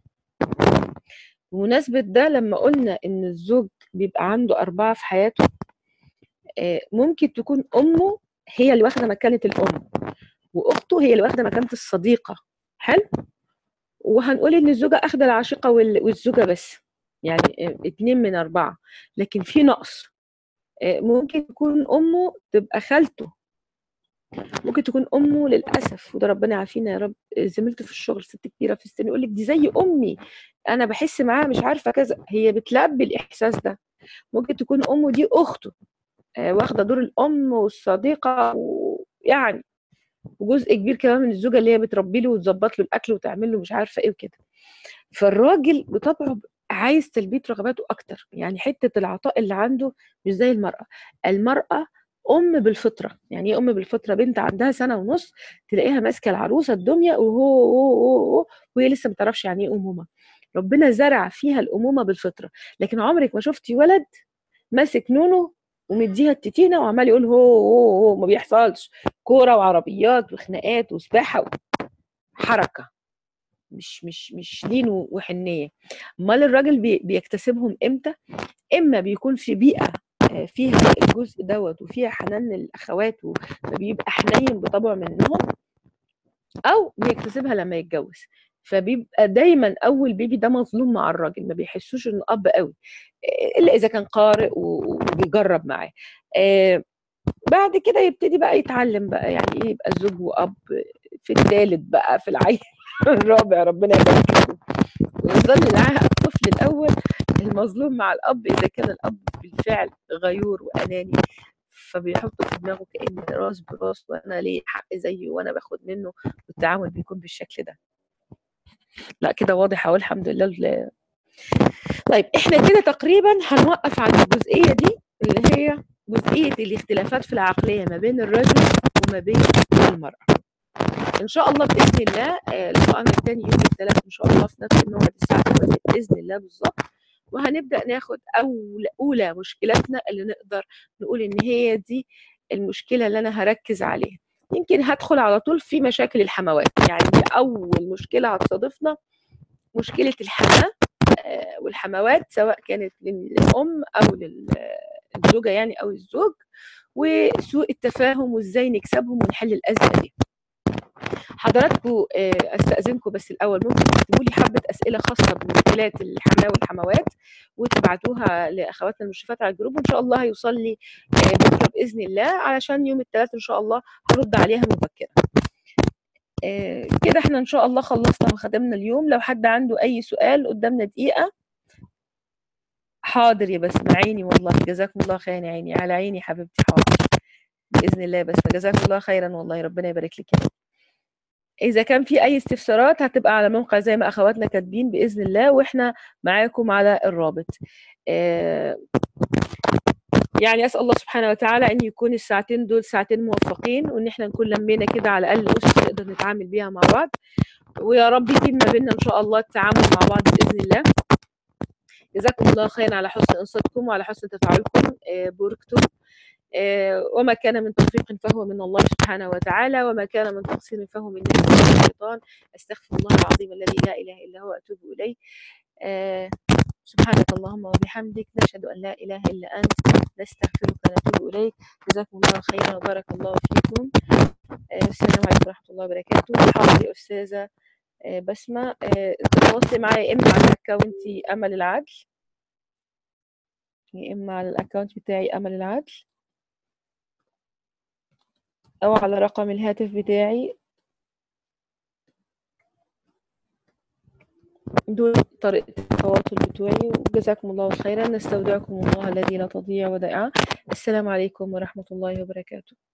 بمناسبة ده لما قلنا إن الزوج بيبقى عنده أربعة في حياته آه، ممكن تكون أمه هي اللي واخدة مكانة الأم وأخته هي اللي واخدة مكانة الصديقة حلو وهنقول إن الزوجة أخدة العاشقة وال- والزوجة بس يعني آه، اتنين من أربعة لكن في نقص آه، ممكن تكون أمه تبقى خالته ممكن تكون امه للاسف وده ربنا يعافينا يا رب زميلته في الشغل ست كبيره في السن يقول لك دي زي امي انا بحس معاها مش عارفه كذا هي بتلبي الاحساس ده ممكن تكون امه دي اخته آه، واخده دور الام والصديقه ويعني وجزء كبير كمان من الزوجه اللي هي بتربي له وتظبط له الاكل وتعمل له مش عارفه ايه وكده فالراجل بطبعه عايز تلبيه رغباته اكتر يعني حته العطاء اللي عنده مش زي المراه المراه ام بالفطره يعني ايه ام بالفطره بنت عندها سنه ونص تلاقيها ماسكه العروسه الدميه وهو هو هو هو وهي لسه ما تعرفش يعني ايه امومه ربنا زرع فيها الامومه بالفطره لكن عمرك ما شفتي ولد ماسك نونو ومديها التتينه وعمال يقول هو هو هو ما بيحصلش كوره وعربيات وخناقات وسباحه وحركه مش مش مش لين وحنيه امال الراجل بي بيكتسبهم امتى اما بيكون في بيئه آه، فيها الجزء دوت وفيها حنان للاخوات و- فبيبقى حنين بطبعه منهم او بيكتسبها لما يتجوز فبيبقى دايما اول بيبي ده مظلوم مع الراجل ما بيحسوش انه اب قوي آه، الا اذا كان قارئ و- وبيجرب معاه آه، بعد كده يبتدي بقى يتعلم بقى يعني ايه يبقى زوج واب في الثالث بقى في العيل الرابع ربنا يبارك لكم ويظل معاها الطفل الاول المظلوم مع الاب اذا كان الاب بالفعل غيور واناني فبيحط في دماغه كان راس براس وانا ليه حق زيه وانا باخد منه والتعامل بيكون بالشكل ده لا كده واضح اهو الحمد لله ال- طيب احنا كده تقريبا هنوقف عند الجزئيه دي اللي هي جزئيه الاختلافات في العقليه ما بين الرجل وما بين المراه ان شاء الله باذن الله آه، لقاءنا الثاني يوم الثلاث ان شاء الله في نفس الموعد الساعه 8 باذن الله بالظبط وهنبدا ناخد اول اولى مشكلاتنا اللي نقدر نقول ان هي دي المشكله اللي انا هركز عليها يمكن هدخل على طول في مشاكل الحموات يعني دي اول مشكله هتصادفنا مشكله الحماه آه، والحموات سواء كانت للام او للزوجه يعني او الزوج وسوء التفاهم وازاي نكسبهم ونحل الازمه دي حضراتكم آه، استاذنكم بس الاول ممكن تكتبوا لي حبه اسئله خاصه بمشكلات الحماه والحموات وتبعتوها لاخواتنا المشرفات على الجروب وان شاء الله هيوصل لي آه، بكره باذن الله علشان يوم الثلاث ان شاء الله هرد عليها مبكرا آه، كده احنا ان شاء الله خلصنا وختمنا اليوم لو حد عنده اي سؤال قدامنا دقيقه حاضر يا بسمة عيني والله جزاكم الله خيرا يا عيني على عيني حبيبتي حاضر باذن الله بس جزاكم الله خيرا والله ربنا يبارك لك يا رب. اذا كان في اي استفسارات هتبقى على موقع زي ما اخواتنا كاتبين باذن الله واحنا معاكم على الرابط آه، يعني اسال الله سبحانه وتعالى ان يكون الساعتين دول ساعتين موفقين وان احنا نكون لمينا كده على الاقل اسس نقدر نتعامل بيها مع بعض ويا رب يتم ما بيننا ان شاء الله التعامل مع بعض باذن الله جزاكم الله خيرا على حسن انصاتكم وعلى حسن تفاعلكم آه، بوركتم آه، وما كان من توفيق فهو من الله سبحانه وتعالى وما كان من تقصير فهو من نفسي الشيطان استغفر الله العظيم الذي لا اله الا هو اتوب اليه آه، سبحانك اللهم وبحمدك نشهد ان لا اله الا انت نستغفرك ونتوب اليك جزاكم الله خيرا وبارك الله فيكم آه، السلام عليكم ورحمه الله وبركاته حاضر يا استاذه آه، بسمه آه، تتواصلي معايا يا اما على اكونتي امل العدل يا اما على الاكونت بتاعي امل العدل او على رقم الهاتف بتاعي دول طريقة التواصل بتوعي وجزاكم الله خيرا نستودعكم الله الذي لا تضيع ودائعه السلام عليكم ورحمة الله وبركاته